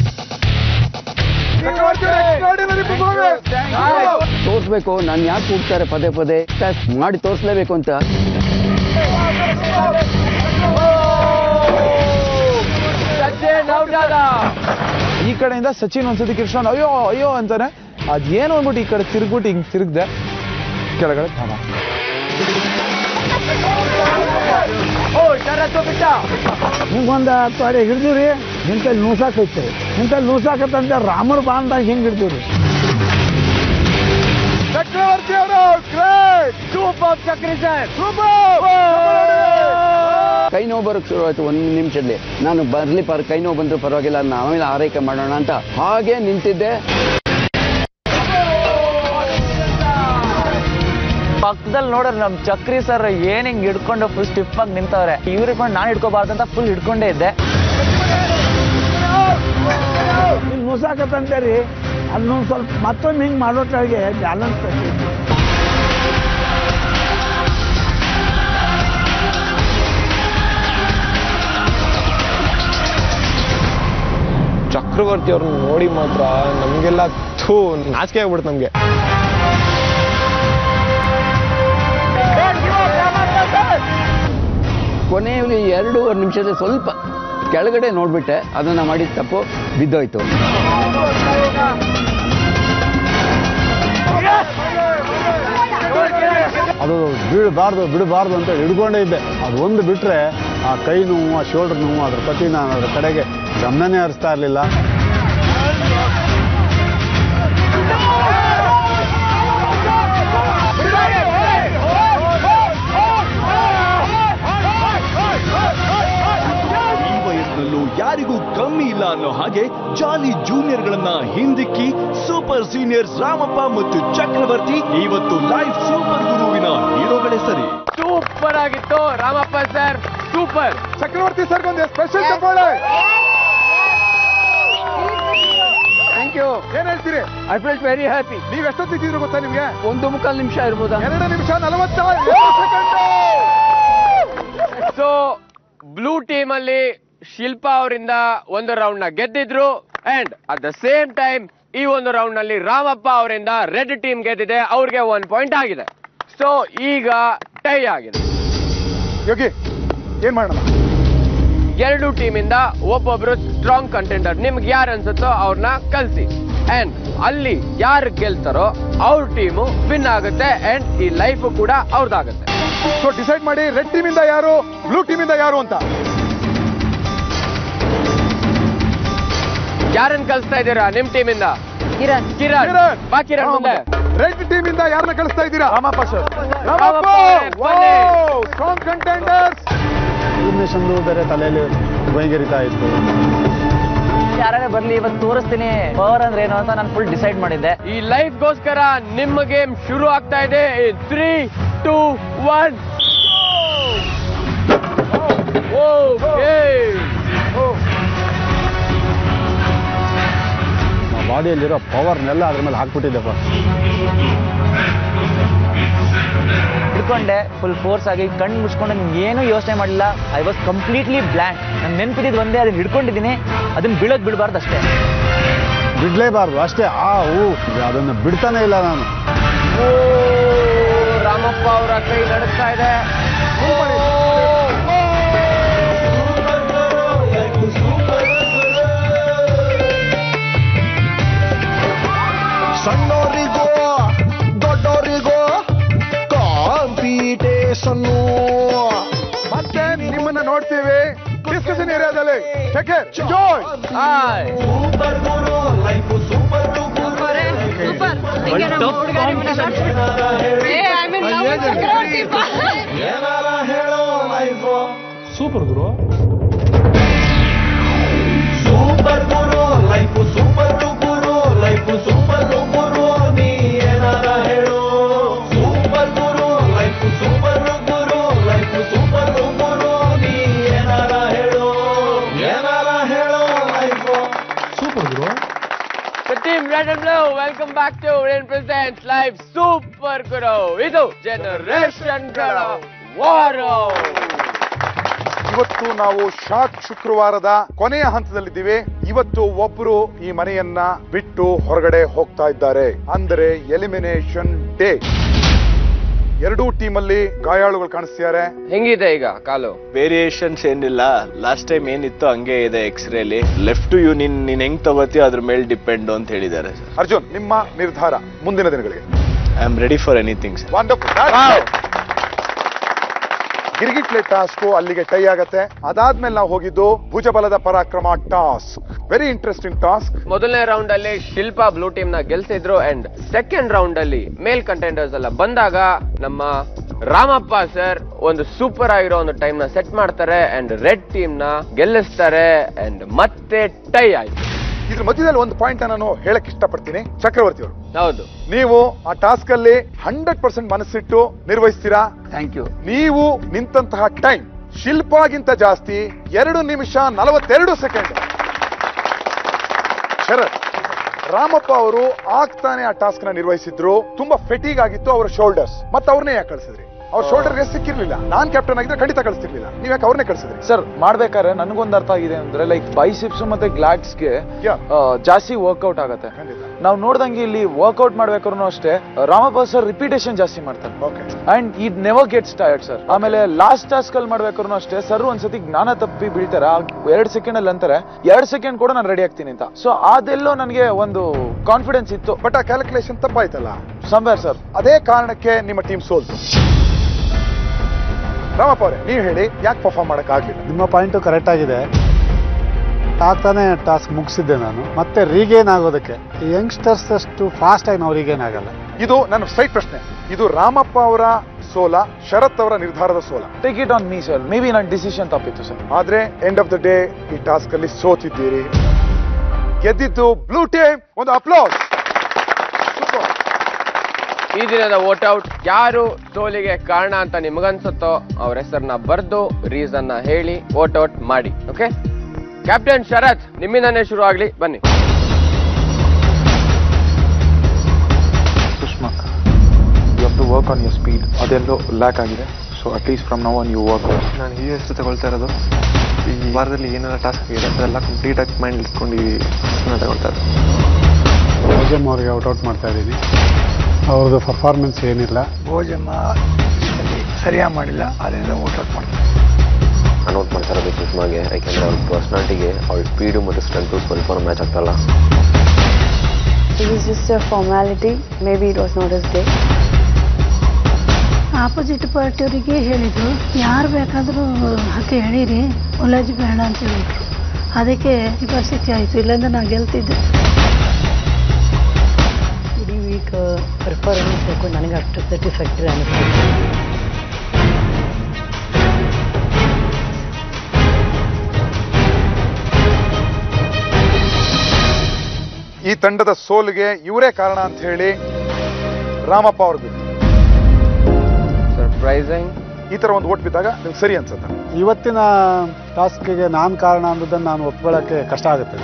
ತೋರಿಸ್ಬೇಕು ನಾನು ಯಾಕೆ ಕೂಗ್ತಾರೆ ಪದೇ ಪದೇ ಟೆಸ್ಟ್ ಮಾಡಿ ತೋರಿಸ್ಲೇಬೇಕು ಅಂತ ಸಚಿನ್ ಔಟ್ ಆದ ಈ ಕಡೆಯಿಂದ ಸಚಿನ್ ಒಂದ್ಸತಿ ಕೃಷ್ಣ ಅಯ್ಯೋ ಅಯ್ಯೋ ಅಂತಾನೆ ಅದೇನು ಅಂದ್ಬಿಟ್ಟು ಈ ಕಡೆ ತಿರುಗ್ಬಿಟ್ಟು ಹಿಂಗ್ ತಿರುಗ್ದೆ ಕೆಳಗಡೆ ಧಾಮ ಓ ಶರತ್ ಬಿಟ್ಟ ಹಿಂಗೊಂದು ತೊಡೆ ಹಿಡಿದಿರಿ ನಿಂತಲ್ಲಿ ನೂಸಾಕೈತೆ ನಿಂತಲ್ಲಿ ನೂಸಾಕತ್ತಂತ ರಾಮರ ಬಾಂಧ ಹಿಂಗೆ ಹಿಡಿದಿರಿ ಚಕ್ರವರ್ತಿ ಅವರು ಗ್ರೇಟ್ ಸೂಪರ್ ಚಕ್ರಿ ಸರ್ ಕೈ ನೋವು ಬರೋಕ್ಕೆ ಶುರು ಆಯ್ತು ಒಂದು ನಿಮಿಷದಲ್ಲಿ ನಾನು ಬರ್ಲಿ ಪರ್ ಕೈ ನೋವು ಬಂದ್ರು ಪರವಾಗಿಲ್ಲ ನಾನು ಆಮೇಲೆ ಆರೈಕೆ ಮಾಡೋಣ ಅಂತ ಹಾಗೆ ನಿಂತಿದ್ದೆ ಪಕ್ಕದಲ್ಲಿ ನೋಡ್ರಿ ನಮ್ ಚಕ್ರಿ ಸರ್ ಏನ್ ಹಿಂಗ್ ಹಿಡ್ಕೊಂಡು ಫುಲ್ ಸ್ಟಿಫ್ ಆಗಿ ನಿಂತವ್ರೆ ಇವ್ರು ಹಿಡ್ಕೊಂಡು ನಾನು ಹಿಡ್ಕೋಬಾರ್ದು ಅಂತ ಫುಲ್ ಹಿಡ್ಕೊಂಡೇ ಇದ್ದೆ ಇಲ್ಲಿ ನೂಸಾಕತ್ತಂತೇರಿ ಅಲ್ಲೊಂದು ಸ್ವಲ್ಪ ಮತ್ತೊಮ್ಮೆ ಹಿಂಗೆ ಮಾಡೋಟ್ಟಾಗೆ ಬ್ಯಾಲೆನ್ಸ್ ಚಕ್ರವರ್ತಿ ಅವ್ರನ್ನ ನೋಡಿ ಮಾತ್ರ ನಮ್ಗೆಲ್ಲ ಥೂ ನಾಚಿಕೆ ಆಗ್ಬಿಡ್ತು ನಮ್ಗೆ ಕೊನೆಯಲ್ಲಿ ಎರಡೂವರೆ ನಿಮಿಷದಲ್ಲಿ ಸ್ವಲ್ಪ ಕೆಳಗಡೆ ನೋಡ್ಬಿಟ್ಟೆ ಅದನ್ನ ಮಾಡಿದ ತಪ್ಪು ಬಿದ್ದೋಯ್ತು ಅದು ಬೀಳಬಾರ್ದು ಬಿಡಬಾರ್ದು ಅಂತ ಹಿಡ್ಕೊಂಡೇ ಇದ್ದೆ ಅದು ಒಂದು ಬಿಟ್ರೆ ಆ ಕೈ ನೋವು ಆ ಶೋಲ್ಡರ್ ನೋವು ಅದ್ರ ಪ್ರತಿ ನಾನು ಅದ್ರ ಕಡೆಗೆ ಗಮನನೇ ಹರಿಸ್ತಾ ಇರಲಿಲ್ಲ ಈ ವಯಸ್ಸಿನಲ್ಲೂ ಯಾರಿಗೂ ಕಮ್ಮಿ ಇಲ್ಲ ಅನ್ನೋ ಹಾಗೆ ಜಾಲಿ ಜೂನಿಯರ್ಗಳನ್ನ ಹಿಂದಿಕ್ಕಿ ಸೂಪರ್ ಸೀನಿಯರ್ಸ್ ರಾಮಪ್ಪ ಮತ್ತು ಚಕ್ರವರ್ತಿ ಇವತ್ತು ಲೈಫ್ ಸೂಪರ್ ಗುರುವಿನ ಹೀರೋಗಳೇ ಸರಿ ಸೂಪರ್ ಆಗಿತ್ತು Ramappa sir super Chakravarthi sir ಒಂದು ಸ್ಪೆಷಲ್ ತಗೊಳ್ಳೆ ಥ್ಯಾಂಕ್ ಯು ಏನ್ ಹೇಳ್ತೀರಿ ಐ ಫೆಲ್ಟ್ ವೆರಿ ಹ್ಯಾಪಿ ನೀವ್ ಎಷ್ಟೊತ್ತಿದ್ದೀರಿ ಗೊತ್ತಾ ನಿಮ್ಗೆ ಒಂದು ಮುಕ್ಕಾಲು ನಿಮಿಷ ಇರ್ಬೋದಾ ಎರಡು ನಿಮಿಷ ನಲವತ್ತ ಸೊ ಬ್ಲೂ ಟೀಮ್ ಅಲ್ಲಿ ಶಿಲ್ಪಾ ಅವರಿಂದ ಒಂದು ರೌಂಡ್ ನ ಗೆದ್ದಿದ್ರು and at the same time ಈ ಒಂದು ರೌಂಡ್ ನಲ್ಲಿ ರಾಮಪ್ಪ ಅವರಿಂದ ರೆಡ್ ಟೀಮ್ ಗೆದ್ದಿದೆ ಅವ್ರಿಗೆ ಒನ್ ಪಾಯಿಂಟ್ ಆಗಿದೆ ಸೊ ಈಗ ಟೈ ಆಗಿದೆ ಯೋಗಿ ಏನ್ ಮಾಡೋಣ ಎರಡು ಟೀಮಿಂದ ಒಬ್ಬೊಬ್ರು ಸ್ಟ್ರಾಂಗ್ ಕಂಟೆಂಡರ್ ನಿಮ್ಗೆ ಯಾರು ಅನ್ಸುತ್ತೋ ಅವ್ರನ್ನ ಕಲ್ಸಿ ಅಂಡ್ ಅಲ್ಲಿ ಯಾರು ಗೆಲ್ತಾರೋ ಅವ್ರ ಟೀಮು ವಿನ್ ಆಗುತ್ತೆ ಅಂಡ್ ಈ ಲೈಫ್ ಕೂಡ ಅವ್ರದ್ದಾಗುತ್ತೆ ಸೊ ಡಿಸೈಡ್ ಮಾಡಿ ರೆಡ್ ಟೀಮ್ ಇಂದ ಯಾರು ಬ್ಲೂ ಟೀಮ್ ಇಂದ ಯಾರು ಅಂತ ಯಾರನ್ನ ಕಲಿಸ್ತಾ ಇದ್ದೀರಾ ನಿಮ್ ಟೀಮಿಂದ ಕಿರಣ್ ಕಿರಣ್ ಬಾ ಕಿರಣ್ ಮುಂದೆ ರೆಡ್ ಟೀಮ್ ಇಂದ ಯಾರನ್ನ ಕಳಿಸ್ತಾ ಇದ್ದೀರಾ ರಾಮಪ್ಪ ಸರ್ ರಾಮಪ್ಪ, ಬನ್ನಿ. ಸ್ಟ್ರಾಂಗ್ ಕಂಟೆಂಡರ್ಸ್ ಎಲಿಮಿನೇಷನ್ದು ಬೇರೆ ತಲೆಯಲ್ಲಿ ಭಯಂಕರಿತಾ ಇತ್ತು ಯಾರೇ ಬರ್ಲಿ ಇವತ್ತು ತೋರಿಸ್ತೀನಿ ಪವರ್ ಅಂದ್ರೆ ಏನು ಅಂತ ನಾನು ಫುಲ್ ಡಿಸೈಡ್ ಮಾಡಿದ್ದೆ ಈ ಲೈಫ್ಗೋಸ್ಕರ ನಿಮ್ಮ ಗೇಮ್ ಶುರು ಆಗ್ತಾ ಇದೆ ತ್ರೀ ಟೂ ಒನ್ ಬಾಡಿಯಲ್ಲಿರೋ ಪವರ್ನೆಲ್ಲ ಅದ್ರ ಮೇಲೆ ಹಾಕ್ಬಿಟ್ಟಿದ್ದೆಪ್ಪ ಹಿಡ್ಕೊಂಡೆ ಫುಲ್ ಫೋರ್ಸ್ ಆಗಿ ಕಣ್ಣು ಮುಚ್ಕೊಂಡು ಏನು ಯೋಚನೆ ಮಾಡಿಲ್ಲ ಐ ವಾಸ್ ಕಂಪ್ಲೀಟ್ಲಿ ಬ್ಲ್ಯಾಂಕ್ ನಾನು ನೆನ್ಪಿದ್ದು ಒಂದೇ ಅದನ್ನ ಹಿಡ್ಕೊಂಡಿದ್ದೀನಿ ಅದನ್ನ ಬೀಳೋದ್ ಬಿಡಬಾರ್ದು ಅಷ್ಟೇ ಬಿಡ್ಲೇಬಾರ್ದು ಅಷ್ಟೇ ಆ ಹೂ ಅದನ್ನು ಬಿಡ್ತಾನೆ ಇಲ್ಲ ನಾನು ಓ ರಾಮಪ್ಪ ಅವರ ಕೈ ನಡೆಸ್ತಾ ಇದೆ ಸಣ್ಣವರಿಗೋ ದೊಡ್ಡವರಿಗೋ ಕಾಂಪಿಟೇಷನ್ನು ಮತ್ತೆ ನಿಮ್ಮನ್ನ ನೋಡ್ತೀವಿ ಡಿಸ್ಕಷನ್ ಏರಿಯಾದಲ್ಲಿ ಟೇಕ್ ಕೇರ್ ಎಂಜಾಯ್ ಸೂಪರ್ ಗುರು ಲೈಫ್ ಸೂಪರ್ ಏನಾರ ಹೇಳೋ ಲೈಫ್ ಸೂಪರ್ ಗುರು ಸೂಪರ್ ಗುರು ಲೈಫ್ ಸೂಪರ್ ಗುರು ಲೈಫ್ ಸೂಪರ್ ಗುರು ನೀ ಏನಾರ ಹೇಳು ಸೂಪರ್ ಗುರು ಲೈಫ್ ಸೂಪರ್ ಗುರು ಲೈಫ್ ಸೂಪರ್ ಗುರು ನೀ ಏನಾರ ಹೇಳು ಏನಾರ ಹೇಳು life super guru The team Red and Blue, welcome back to Rain Presents Live Super Guru. ಇದು ಜನರೇಷನ್ ವಾರೋ ಇವತ್ತು ನಾವು ಶಾಕ್ ಶುಕ್ರವಾರದ ಕೊನೆಯ ಹಂತದಲ್ಲಿದ್ದೀವಿ ಇವತ್ತು ಒಬ್ರು ಈ ಮನೆಯನ್ನ ಬಿಟ್ಟು ಹೊರಗಡೆ ಹೋಗ್ತಾ ಇದ್ದಾರೆ ಅಂದರೆ ಎಲಿಮಿನೇಷನ್ ಡೇ ಎರಡೂ ಟೀಮಲ್ಲಿ ಗಾಯಾಳುಗಳು ಕಾಣಿಸ್ತಿದ್ದಾರೆ ಹೆಂಗಿದೆ ಈಗ ಕಾಲು ವೇರಿಯೇಷನ್ಸ್ ಏನಿಲ್ಲ ಲಾಸ್ಟ್ ಟೈಮ್ ಏನಿತ್ತು ಹಂಗೆ ಇದೆ ಎಕ್ಸ್ರೇಲಿ ಲೆಫ್ಟ್ ಯು ನಿನ್ ನೀನ್ ಹೆಂಗ್ ತಗೋತೀಯೋ ಅದ್ರ ಮೇಲೆ ಡಿಪೆಂಡ್ ಅಂತ ಹೇಳಿದ್ದಾರೆ ಸರ್ ಅರ್ಜುನ್ ನಿಮ್ಮ ನಿರ್ಧಾರ ಮುಂದಿನ ದಿನಗಳಿಗೆ I am ready for anything sir wonderful ಗಿರ್ಗಿಟ್ಲೆ ಟಾಸ್ಕ್ ಅಲ್ಲಿಗೆ ಟೈ ಆಗತ್ತೆ ಅದಾದ್ಮೇಲೆ ನಾವು ಹೋಗಿದ್ದು ಭುಜಬಲದ ಪರಾಕ್ರಮ ಟಾಸ್ಕ್ ವೆರಿ ಇಂಟ್ರೆಸ್ಟಿಂಗ್ ಟಾಸ್ಕ್ ಮೊದಲನೇ ರೌಂಡ್ ಅಲ್ಲಿ ಶಿಲ್ಪಾ ಬ್ಲೂ ಟೀಮ್ ನ ಗೆಲ್ಸಿದ್ರು ಅಂಡ್ ಸೆಕೆಂಡ್ ರೌಂಡ್ ಅಲ್ಲಿ ಮೇಲ್ ಕಂಟೆಂಡರ್ಸ್ ಎಲ್ಲ ಬಂದಾಗ ನಮ್ಮ ರಾಮಪ್ಪ ಸರ್ ಒಂದು ಸೂಪರ್ ಆಗಿರೋ ಒಂದು ಟೈಮ್ ನ ಸೆಟ್ ಮಾಡ್ತಾರೆ ಅಂಡ್ ರೆಡ್ ಟೀಮ್ ನ ಗೆಲ್ಲಿಸ್ತಾರೆ ಅಂಡ್ ಮತ್ತೆ ಟೈ ಆಯ್ತು ಇದ್ರ ಮಧ್ಯದಲ್ಲಿ ಒಂದು ಪಾಯಿಂಟ್ ನಾನು ಹೇಳಕ್ ಇಷ್ಟಪಡ್ತೀನಿ ಚಕ್ರವರ್ತಿ ಅವರು ಹೌದು ನೀವು ಆ ಟಾಸ್ಕ್ ಅಲ್ಲಿ ಹಂಡ್ರೆಡ್ ಪರ್ಸೆಂಟ್ ಮನಸ್ಸಿಟ್ಟು ನಿರ್ವಹಿಸ್ತೀರಾ ಥ್ಯಾಂಕ್ ಯು ನೀವು ನಿಂತಹ ಟೈಮ್ ಶಿಲ್ಪಾಗಿಂತ ಜಾಸ್ತಿ ಎರಡು ನಿಮಿಷ ನಲವತ್ತೆರಡು ಸೆಕೆಂಡ್ ಶರತ್ ರಾಮಪ್ಪ ಅವರು ಆಗ್ತಾನೆ ಆ ಟಾಸ್ಕ್ ನ ನಿರ್ವಹಿಸಿದ್ರು ತುಂಬಾ ಫೆಟೀಗ್ ಆಗಿತ್ತು ಅವರ ಶೋಲ್ಡರ್ಸ್ ಮತ್ತೆ ಅವ್ರನ್ನೇ ಯಾಕೆ ಕಳಿಸಿದ್ರಿ ಅವ್ರ ಶೋಲ್ಡರ್ ಸಿಕ್ಕಿರ್ಲಿಲ್ಲ ನಾನ್ ಕ್ಯಾಪ್ಟನ್ ಆಗಿದ್ರೆ ಖಂಡಿತ ಕಳಿಸ್ತಿರ್ಲಿಲ್ಲ ನೀವ್ ಯಾಕೆ ಅವ್ರನ್ನೇ ಕಳಿಸಿದ್ರಿ ಸರ್ ಮಾಡ್ಬೇಕಾದ್ರೆ ನನಗೊಂದು ಅರ್ಥ ಆಗಿದೆ ಅಂದ್ರೆ ಲೈಕ್ ಬೈಸಿಪ್ಸ್ ಮತ್ತೆ ಗ್ಲಾಡ್ಸ್ಗೆ ಜಾಸ್ತಿ ವರ್ಕೌಟ್ ಆಗತ್ತೆ ನಾವು ನೋಡ್ದಂಗೆ ಇಲ್ಲಿ ವರ್ಕೌಟ್ ಮಾಡ್ಬೇಕಾದ್ರೂ ಅಷ್ಟೇ ರಾಮಪ್ಪ ಸರ್ ರಿಪಿಟೇಷನ್ ಜಾಸ್ತಿ ಮಾಡ್ತಾರೆ ಅಂಡ್ ಈ ನೆವರ್ ಗೆಟ್ಸ್ ಟಯರ್ಡ್ ಸರ್ ಆಮೇಲೆ ಲಾಸ್ಟ್ ಟಾಸ್ಕ್ ಅಲ್ಲಿ ಮಾಡ್ಬೇಕಾದ್ರೂ ಅಷ್ಟೇ ಸರ್ ಒಂದ್ಸತಿ ಜ್ಞಾನ ತಪ್ಪಿ ಬೀಳ್ತಾರೆ ಆ ಎರಡ್ ಸೆಕೆಂಡ್ ಅಲ್ಲಿ ಅಂತಾರೆ ಎರಡ್ ಸೆಕೆಂಡ್ ಕೂಡ ನಾನು ರೆಡಿ ಆಗ್ತೀನಿ ಅಂತ ಸೊ ಅದೆಲ್ಲೋ ನನಗೆ ಒಂದು ಕಾನ್ಫಿಡೆನ್ಸ್ ಇತ್ತು ಬಟ್ ಆ ಕ್ಯಾಲ್ಕುಲೇಷನ್ ತಪ್ಪಾಯ್ತಲ್ಲ ಸಂವೇರ್ ಸರ್ ಅದೇ ಕಾರಣಕ್ಕೆ ನಿಮ್ಮ ಟೀಮ್ ಸೋಲ್ತು ರಾಮಪ್ಪ ಅವರೇ ನೀವು ಹೇಳಿ ಯಾಕೆ ಪರ್ಫಾರ್ಮ್ ಮಾಡಕ್ ಆಗ್ಲಿಲ್ಲ ನಿಮ್ಮ ಪಾಯಿಂಟು ಕರೆಕ್ಟ್ ಆಗಿದೆ ಆಗ್ತಾನೆ ಟಾಸ್ಕ್ ಮುಗಿಸಿದ್ದೆ ನಾನು ಮತ್ತೆ ರೀಗೇನ್ ಆಗೋದಕ್ಕೆ ಯಂಗ್ಸ್ಟರ್ಸ್ ಅಷ್ಟು ಫಾಸ್ಟ್ ಆಗಿ ನಾವು ರೀಗೇನ್ ಆಗಲ್ಲ ಇದು ನನ್ನ ಸ್ಟ್ರೈಟ್ ಪ್ರಶ್ನೆ ಇದು ರಾಮಪ್ಪ ಅವರ ಸೋಲ ಶರತ್ ಅವರ ನಿರ್ಧಾರದ ಸೋಲ take it on me sir maybe ನನ್ನ ಡಿಸಿಷನ್ ತಪ್ಪಿತ್ತು ಸರ್ ಆದ್ರೆ ಎಂಡ್ ಆಫ್ ದ ಡೇ ಈ ಟಾಸ್ಕ್ ಅಲ್ಲಿ ಸೋತಿದ್ದೀರಿ ಗೆದ್ದಿದ್ದು ಬ್ಲೂ ಟೀಮ್ ಒಂದು ಅಪ್ಲೋಸ್ ಈ ದಿನದ ವೋಟ್ ಔಟ್ ಯಾರು ಸೋಲಿಗೆ ಕಾರಣ ಅಂತ ನಿಮಗನ್ಸುತ್ತೋ ಅವ್ರ ಹೆಸರನ್ನ ಬರೆದು ರೀಸನ್ ನ ಹೇಳಿ ವೋಟ್ ಔಟ್ ಮಾಡಿ ಓಕೆ ಕ್ಯಾಪ್ಟನ್ ಶರತ್ ನಿಮ್ಮಿಂದನೇ ಶುರು ಆಗ್ಲಿ ಬನ್ನಿ Sushma you have to work on your speed ಅದೆಲ್ಲೋ ಲ್ಯಾಕ್ ಆಗಿದೆ so at least from now on you work ನಾನು ಈ ಎಷ್ಟು ತಗೊಳ್ತಾ ಇರೋದು ಈ ವಾರದಲ್ಲಿ ಏನೆಲ್ಲ ಟಾಸ್ಕ್ ಇದೆ ಅದೆಲ್ಲ ಕಂಪ್ಲೀಟ್ ಆಗಿ ಮೈಂಡ್ ಇಟ್ಕೊಂಡು ಈ ತಗೊಳ್ತಾ ಇರೋದು ರಾಜಮ್ ಅವ್ರಿಗೆ ಔಟ್ ಔಟ್ ಮಾಡ್ತಾ ಇದ್ದೀನಿ ಅವ್ರದ್ದು ಪರ್ಫಾರ್ಮೆನ್ಸ್ ಏನಿಲ್ಲ ಭೋಜನ ಸರಿಯಾಗಿ ಮಾಡಿಲ್ಲ ಅದರಿಂದ ಊಟ ಮಾಡ್ತಾರೆ ಅನೌಟ್ ಮಾಡ್ತಾ ಇರೋದು ಸುಷ್ಮಾಗೆ ಯಾಕೆಂದ್ರೆ ಅವ್ಳ ಪರ್ಸ್ನಾಲಿಟಿಗೆ ಅವಳ ಸ್ಪೀಡು ಮತ್ತು ಸ್ಟ್ರೆಂತು ಸ್ವಲ್ಪ ಮ್ಯಾಚ್ ಆಗ್ತಲ್ಲ It was just a formality. Maybe it was not his day. Opposite ಪಾರ್ಟಿಯವರಿಗೆ ಹೇಳಿದ್ರು ಯಾರು ಬೇಕಾದರೂ ಹಾಕಿ ಹೇಳಿರಿ ಮುಲಾಜಿ ಬೇಡ ಅಂತ ಹೇಳಿದ್ರು ಅದಕ್ಕೆ ಸಿಪಾಸಿಕೆ ಆಯಿತು ಇಲ್ಲಾಂದ್ರೆ ನಾ ಗೆಲ್ತಿದ್ದೆ ಇಡೀ ವೀಕ್ ಪ್ರಿಫರ್ ಅನ್ನಿಸ್ಬೇಕು ನನಗೆ ಅಷ್ಟು ಸ್ಯಾಟಿಸ್ಫ್ಯಾಕ್ಟರಿ ಅನ್ನಿಸ್ತು ಈ ತಂಡದ ಸೋಲಿಗೆ ಇವರೇ ಕಾರಣ ಅಂತ ಹೇಳಿ ರಾಮಪ್ಪ ಅವ್ರಿಗೆ ಸರ್ಪ್ರೈಸಿಂಗ್ ಈ ತರ ಒಂದು ಓಟ್ ಬಿದ್ದಾಗ ನಿಮ್ಗೆ ಸರಿ ಅನ್ಸುತ್ತೆ ಇವತ್ತಿನ ಟಾಸ್ಕ್ಗೆ ನಾನು ಕಾರಣ ಅನ್ನೋದನ್ನು ನಾನು ಒಪ್ಕೊಳ್ಳೋಕ್ಕೆ ಕಷ್ಟ ಆಗುತ್ತೆ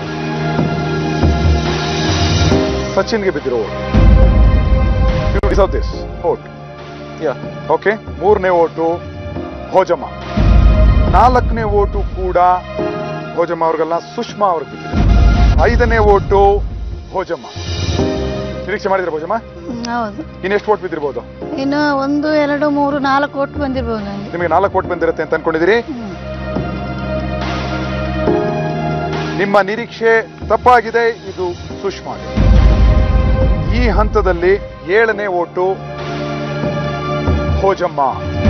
ಸಚಿನ್ಗೆ ಬಿದ್ದಿರೋ ಓಟ್ ದಿಸ್ ಓಟ್ ಓಕೆ ಮೂರನೇ ಓಟು ಭೋಜಮ್ಮ ನಾಲ್ಕನೇ ಓಟು ಕೂಡ ಭೋಜಮ್ಮ ಅವ್ರಿಗೆಲ್ಲ ಸುಷ್ಮಾ ಅವ್ರಿಗೆ ಬಿದ್ದಿದೆ ಐದನೇ ಓಟು ಭೋಜಮ್ಮ ನಿರೀಕ್ಷೆ ಮಾಡಿದ್ರೆ ಭೋಜಮ್ಮ ಹೌದು ಇನ್ನೆಷ್ಟು ಓಟ್ ಬಿದ್ದಿರ್ಬೋದು ಇನ್ನು ಒಂದು ಎರಡು ಮೂರು ನಾಲ್ಕು ಒಟ್ಟು ಬಂದಿರ್ಬೋದು ನನಗೆ ನಿಮಗೆ ನಾಲ್ಕು ಓಟ್ ಬಂದಿರುತ್ತೆ ಅಂತ ಅನ್ಕೊಂಡಿದ್ದೀರಿ ನಿಮ್ಮ ನಿರೀಕ್ಷೆ ತಪ್ಪಾಗಿದೆ ಇದು ಸುಷ್ಮಾ ಈ ಹಂತದಲ್ಲಿ ಏಳನೇ ಓಟು ಭೋಜಮ್ಮ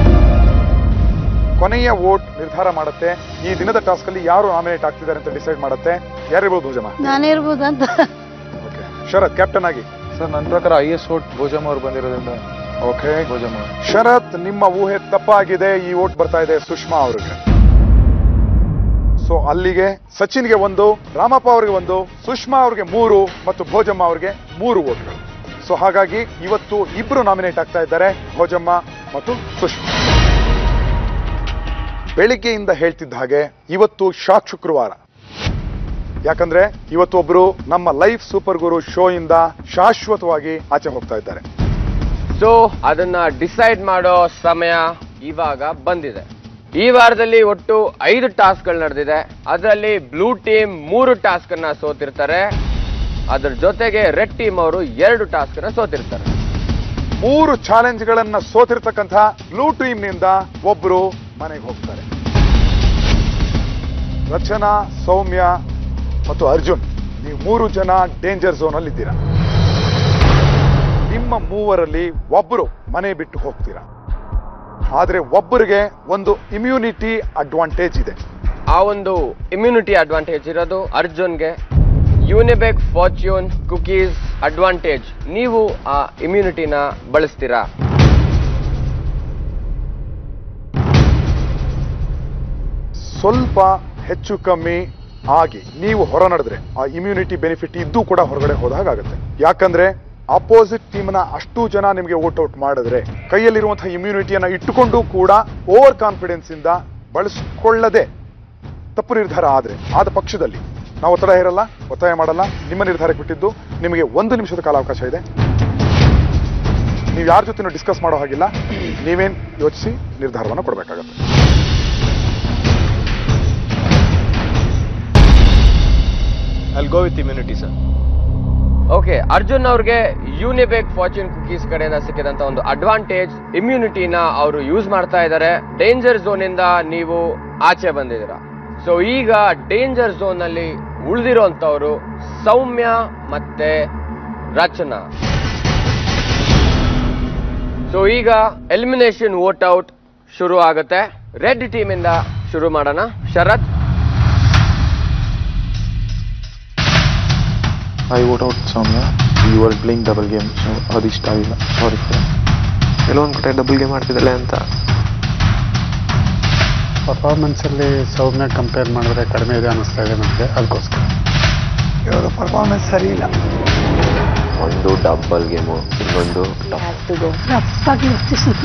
ಕೊನೆಯ ವೋಟ್ ನಿರ್ಧಾರ ಮಾಡುತ್ತೆ ಈ ದಿನದ ಟಾಸ್ಕ್ ಅಲ್ಲಿ ಯಾರು ನಾಮಿನೇಟ್ ಆಗ್ತಿದ್ದಾರೆ ಅಂತ ಡಿಸೈಡ್ ಮಾಡುತ್ತೆ ಯಾರಿರ್ಬೋದು ಭೋಜಮ್ಮ ನಾನೇ ಇರ್ಬೋದು ಅಂತ ಶರತ್ ಕ್ಯಾಪ್ಟನ್ ಆಗಿ ಸರ್ ನನ್ನ ಪ್ರಕಾರ ಹೈಯೆಸ್ಟ್ ವೋಟ್ ಭೋಜಮ್ಮ ಅವ್ರು ಬಂದಿರೋದ್ರಿಂದ ಓಕೆ ಭೋಜಮ್ಮ ಶರತ್ ನಿಮ್ಮ ಊಹೆ ತಪ್ಪಾಗಿದೆ ಈ ವೋಟ್ ಬರ್ತಾ ಇದೆ ಸುಷ್ಮಾ ಅವರಿಗೆ ಸೊ ಅಲ್ಲಿಗೆ ಸಚಿನ್ಗೆ ಒಂದು ರಾಮಪ್ಪ ಅವರಿಗೆ ಒಂದು ಸುಷ್ಮಾ ಅವರಿಗೆ ಮೂರು ಮತ್ತು ಭೋಜಮ್ಮ ಅವರಿಗೆ ಮೂರು ವೋಟ್ಗಳು ಸೊ ಹಾಗಾಗಿ ಇವತ್ತು ಇಬ್ರು ನಾಮಿನೇಟ್ ಆಗ್ತಾ ಇದ್ದಾರೆ ಭೋಜಮ್ಮ ಮತ್ತು ಸುಷ್ಮಾ ಬೆಳಿಗ್ಗೆಯಿಂದ ಹೇಳ್ತಿದ್ದ ಹಾಗೆ ಇವತ್ತು ಶಾಕ್ ಶುಕ್ರವಾರ ಯಾಕಂದ್ರೆ ಇವತ್ತು ಒಬ್ರು ನಮ್ಮ ಲೈಫ್ ಸೂಪರ್ ಗುರು ಶೋ ಇಂದ ಶಾಶ್ವತವಾಗಿ ಆಚೆ ಹೋಗ್ತಾ ಇದ್ದಾರೆ ಸೊ ಅದನ್ನ ಡಿಸೈಡ್ ಮಾಡೋ ಸಮಯ ಇವಾಗ ಬಂದಿದೆ ಈ ವಾರದಲ್ಲಿ ಒಟ್ಟು ಐದು ಟಾಸ್ಕ್ಗಳು ನಡೆದಿದೆ ಅದರಲ್ಲಿ ಬ್ಲೂ ಟೀಮ್ ಮೂರು ಟಾಸ್ಕ್ ಅನ್ನ ಸೋತಿರ್ತಾರೆ ಅದ್ರ ಜೊತೆಗೆ ರೆಡ್ ಟೀಮ್ ಅವರು ಎರಡು ಟಾಸ್ಕ್ ಅನ್ನ ಸೋತಿರ್ತಾರೆ ಮೂರು ಚಾಲೆಂಜ್ ಗಳನ್ನ ಸೋತಿರ್ತಕ್ಕಂಥ ಬ್ಲೂ ಟೀಮ್ ನಿಂದ ಒಬ್ರು ಮನೆಗೆ ಹೋಗ್ತಾರೆ ರಚನಾ ಸೌಮ್ಯ ಮತ್ತು ಅರ್ಜುನ್ ನೀವು ಮೂರು ಜನ ಡೇಂಜರ್ ಝೋನ್ ಅಲ್ಲಿ ಇದ್ದೀರಾ ನಿಮ್ಮ ಮೂವರಲ್ಲಿ ಒಬ್ಬರು ಮನೆ ಬಿಟ್ಟು ಹೋಗ್ತೀರಾ ಆದ್ರೆ ಒಬ್ಬರಿಗೆ ಒಂದು ಇಮ್ಯುನಿಟಿ ಅಡ್ವಾಂಟೇಜ್ ಇದೆ ಆ ಒಂದು ಇಮ್ಯುನಿಟಿ ಅಡ್ವಾಂಟೇಜ್ ಇರೋದು ಅರ್ಜುನ್ಗೆ ಯೂನಿಬೆಕ್ ಫಾರ್ಚ್ಯೂನ್ ಕುಕೀಸ್ ಅಡ್ವಾಂಟೇಜ್ ನೀವು ಆ ಇಮ್ಯುನಿಟಿನ ಬಳಸ್ತೀರಾ ಸ್ವಲ್ಪ ಹೆಚ್ಚು ಕಮ್ಮಿ ಆಗಿ ನೀವು ಹೊರ ನಡೆದ್ರೆ ಆ ಇಮ್ಯುನಿಟಿ ಬೆನಿಫಿಟ್ ಇದ್ದು ಕೂಡ ಹೊರಗಡೆ ಹೋದ ಹಾಗಾಗುತ್ತೆ ಯಾಕಂದ್ರೆ ಅಪೋಸಿಟ್ ಟೀಮ್ನ ಅಷ್ಟು ಜನ ನಿಮಗೆ ವೋಟ್ ಔಟ್ ಮಾಡಿದ್ರೆ ಕೈಯಲ್ಲಿರುವಂತಹ ಇಮ್ಯುನಿಟಿಯನ್ನ ಇಟ್ಟುಕೊಂಡು ಕೂಡ ಓವರ್ ಕಾನ್ಫಿಡೆನ್ಸ್ ಇಂದ ಬಳಸಿಕೊಳ್ಳದೆ ತಪ್ಪು ನಿರ್ಧಾರ ಆದ್ರೆ ಆದ ಪಕ್ಷದಲ್ಲಿ ನಾವು ಒತ್ತಡ ಇರಲ್ಲ ಒತ್ತಾಯ ಮಾಡಲ್ಲ ನಿಮ್ಮ ನಿರ್ಧಾರಕ್ಕೆ ಬಿಟ್ಟಿದ್ದು ನಿಮಗೆ ಒಂದು ನಿಮಿಷದ ಕಾಲಾವಕಾಶ ಇದೆ ನೀವು ಯಾರ ಜೊತೆ ಡಿಸ್ಕಸ್ ಮಾಡೋ ಹಾಗಿಲ್ಲ ನೀವೇನ್ ಯೋಚಿಸಿ ನಿರ್ಧಾರವನ್ನು ಕೊಡಬೇಕಾಗತ್ತೆ I'll go with immunity, sir. Okay Arjun ಅವ್ರಿಗೆ ಯೂನಿಬೆಕ್ ಫಾರ್ಚ್ಯೂನ್ ಕುಕೀಸ್ ಕಡೆಯಿಂದ ಸಿಕ್ಕಿದಂತ ಒಂದು ಅಡ್ವಾಂಟೇಜ್ ಇಮ್ಯುನಿಟಿನ ಅವರು ಯೂಸ್ ಮಾಡ್ತಾ ಇದ್ದಾರೆ ಡೇಂಜರ್ ಝೋನ್ ಇಂದ ನೀವು ಆಚೆ ಬಂದಿದ್ದೀರಾ ಸೊ ಈಗ ಡೇಂಜರ್ ಝೋನ್ ನಲ್ಲಿ ಉಳಿದಿರೋಂಥವ್ರು ಸೌಮ್ಯ ಮತ್ತೆ ರಚನಾ ಸೊ ಈಗ ಎಲಿಮಿನೇಷನ್ ವೋಟ್ ಔಟ್ ಶುರು ಆಗುತ್ತೆ ರೆಡ್ ಟೀಮ್ ಇಂದ ಶುರು ಮಾಡೋಣ Sharath I vote out Soumya you are playing double game so ಅದು ಇಷ್ಟ ಆಗಿಲ್ಲ ಸಾರಿ ಕೆಲವೊಂದು ಕಡೆ ಡಬಲ್ ಗೇಮ್ ಆಡ್ತಿದ್ದಾಳೆ ಅಂತ ಪರ್ಫಾರ್ಮೆನ್ಸಲ್ಲಿ ಸೌಮ್ಯ ಕಂಪೇರ್ ಮಾಡಿದ್ರೆ ಕಡಿಮೆ ಇದೆ ಅನ್ನಿಸ್ತಾ ಇದೆ ನನಗೆ ಅದಕ್ಕೋಸ್ಕರ ಇವಾಗ ಪರ್ಫಾರ್ಮೆನ್ಸ್ ಸರಿ ಇಲ್ಲ ಒಂದು ಡಬಲ್ ಗೇಮು ಇನ್ನೊಂದು ರಪ್ಪಾಗಿ ವರ್ತಿಸಿದ್ರು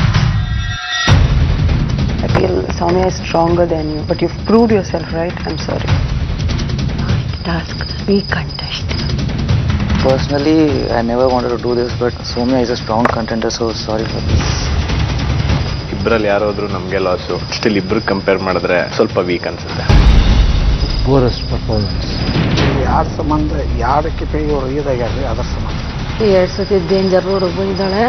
I feel Soumya is stronger than you, but you've proved yourself, right? I'm sorry. Task, we contest. Personally, I never wanted to do this, but Soumya is a strong contender, so sorry for this. ಇಬ್ಬರಲ್ಲಿ ಯಾರಾದ್ರೂ ನಮಗೆ loss still ಇಬ್ರು compare ಮಾಡಿದ್ರೆ ಸ್ವಲ್ಪ weak ಅನ್ಸುತ್ತೆ poorest performance ಯಾರ ಸಂಬಂಧ ಯಾರಕ್ಕೆ pay ಇವರು ಇದಾಗ್ಯಾರ ಅದ್ರ ಸಂಬಂಧ ಎರಡು ಸತಿ ಡೇಂಜರ್ ರೋಡ್ ಬಂದಿದ್ದಾಳೆ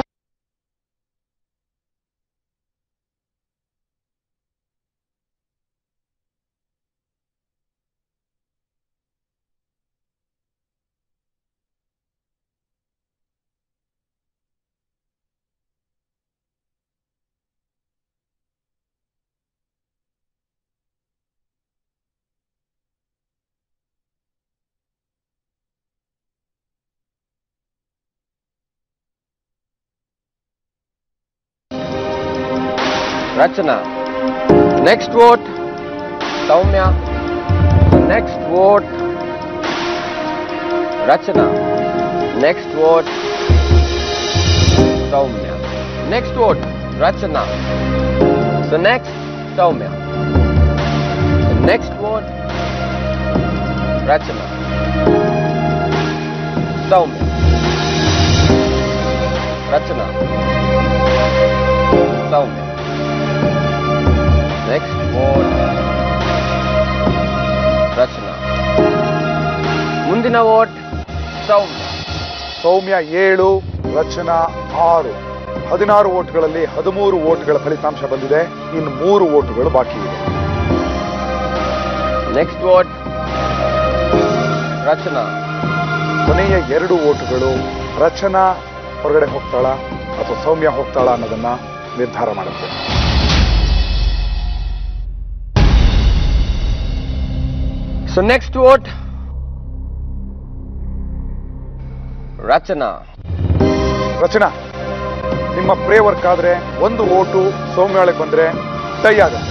Rachana. Next vote, Soumya. Next vote, Rachana. Next vote, Soumya. Next vote, Rachana. So next, Soumya. The next vote, Rachana. Soumya. Rachana. Soumya. Next vote, Rachana. ಮುಂದಿನ vote Soumya Soumya ಏಳು ರಚನಾ ಆರು ಹದಿನಾರು ಓಟ್ಗಳಲ್ಲಿ ಹದಿಮೂರು ಓಟ್ಗಳ ಫಲಿತಾಂಶ ಬಂದಿದೆ ಇನ್ನು ಮೂರು ಓಟುಗಳು ಬಾಕಿ ಇದೆ ನೆಕ್ಸ್ಟ್ ವೋಟ್ ರಚನಾ ಕೊನೆಯ ಎರಡು ಓಟುಗಳು ರಚನಾ ಹೊರಗಡೆ ಹೋಗ್ತಾಳ ಅಥವಾ ಸೌಮ್ಯ ಹೋಗ್ತಾಳ ಅನ್ನೋದನ್ನ ನಿರ್ಧಾರ ಮಾಡುತ್ತೆ so next vote Rachana Rachana ನಿಮ್ಮ ಪ್ರೇ ವರ್ಕ್ ಆದ್ರೆ ಒಂದು ಓಟು ಸೌಮ್ಯ ಒಳಗೆ ಬಂದ್ರೆ ಟೈ ಆಗುತ್ತೆ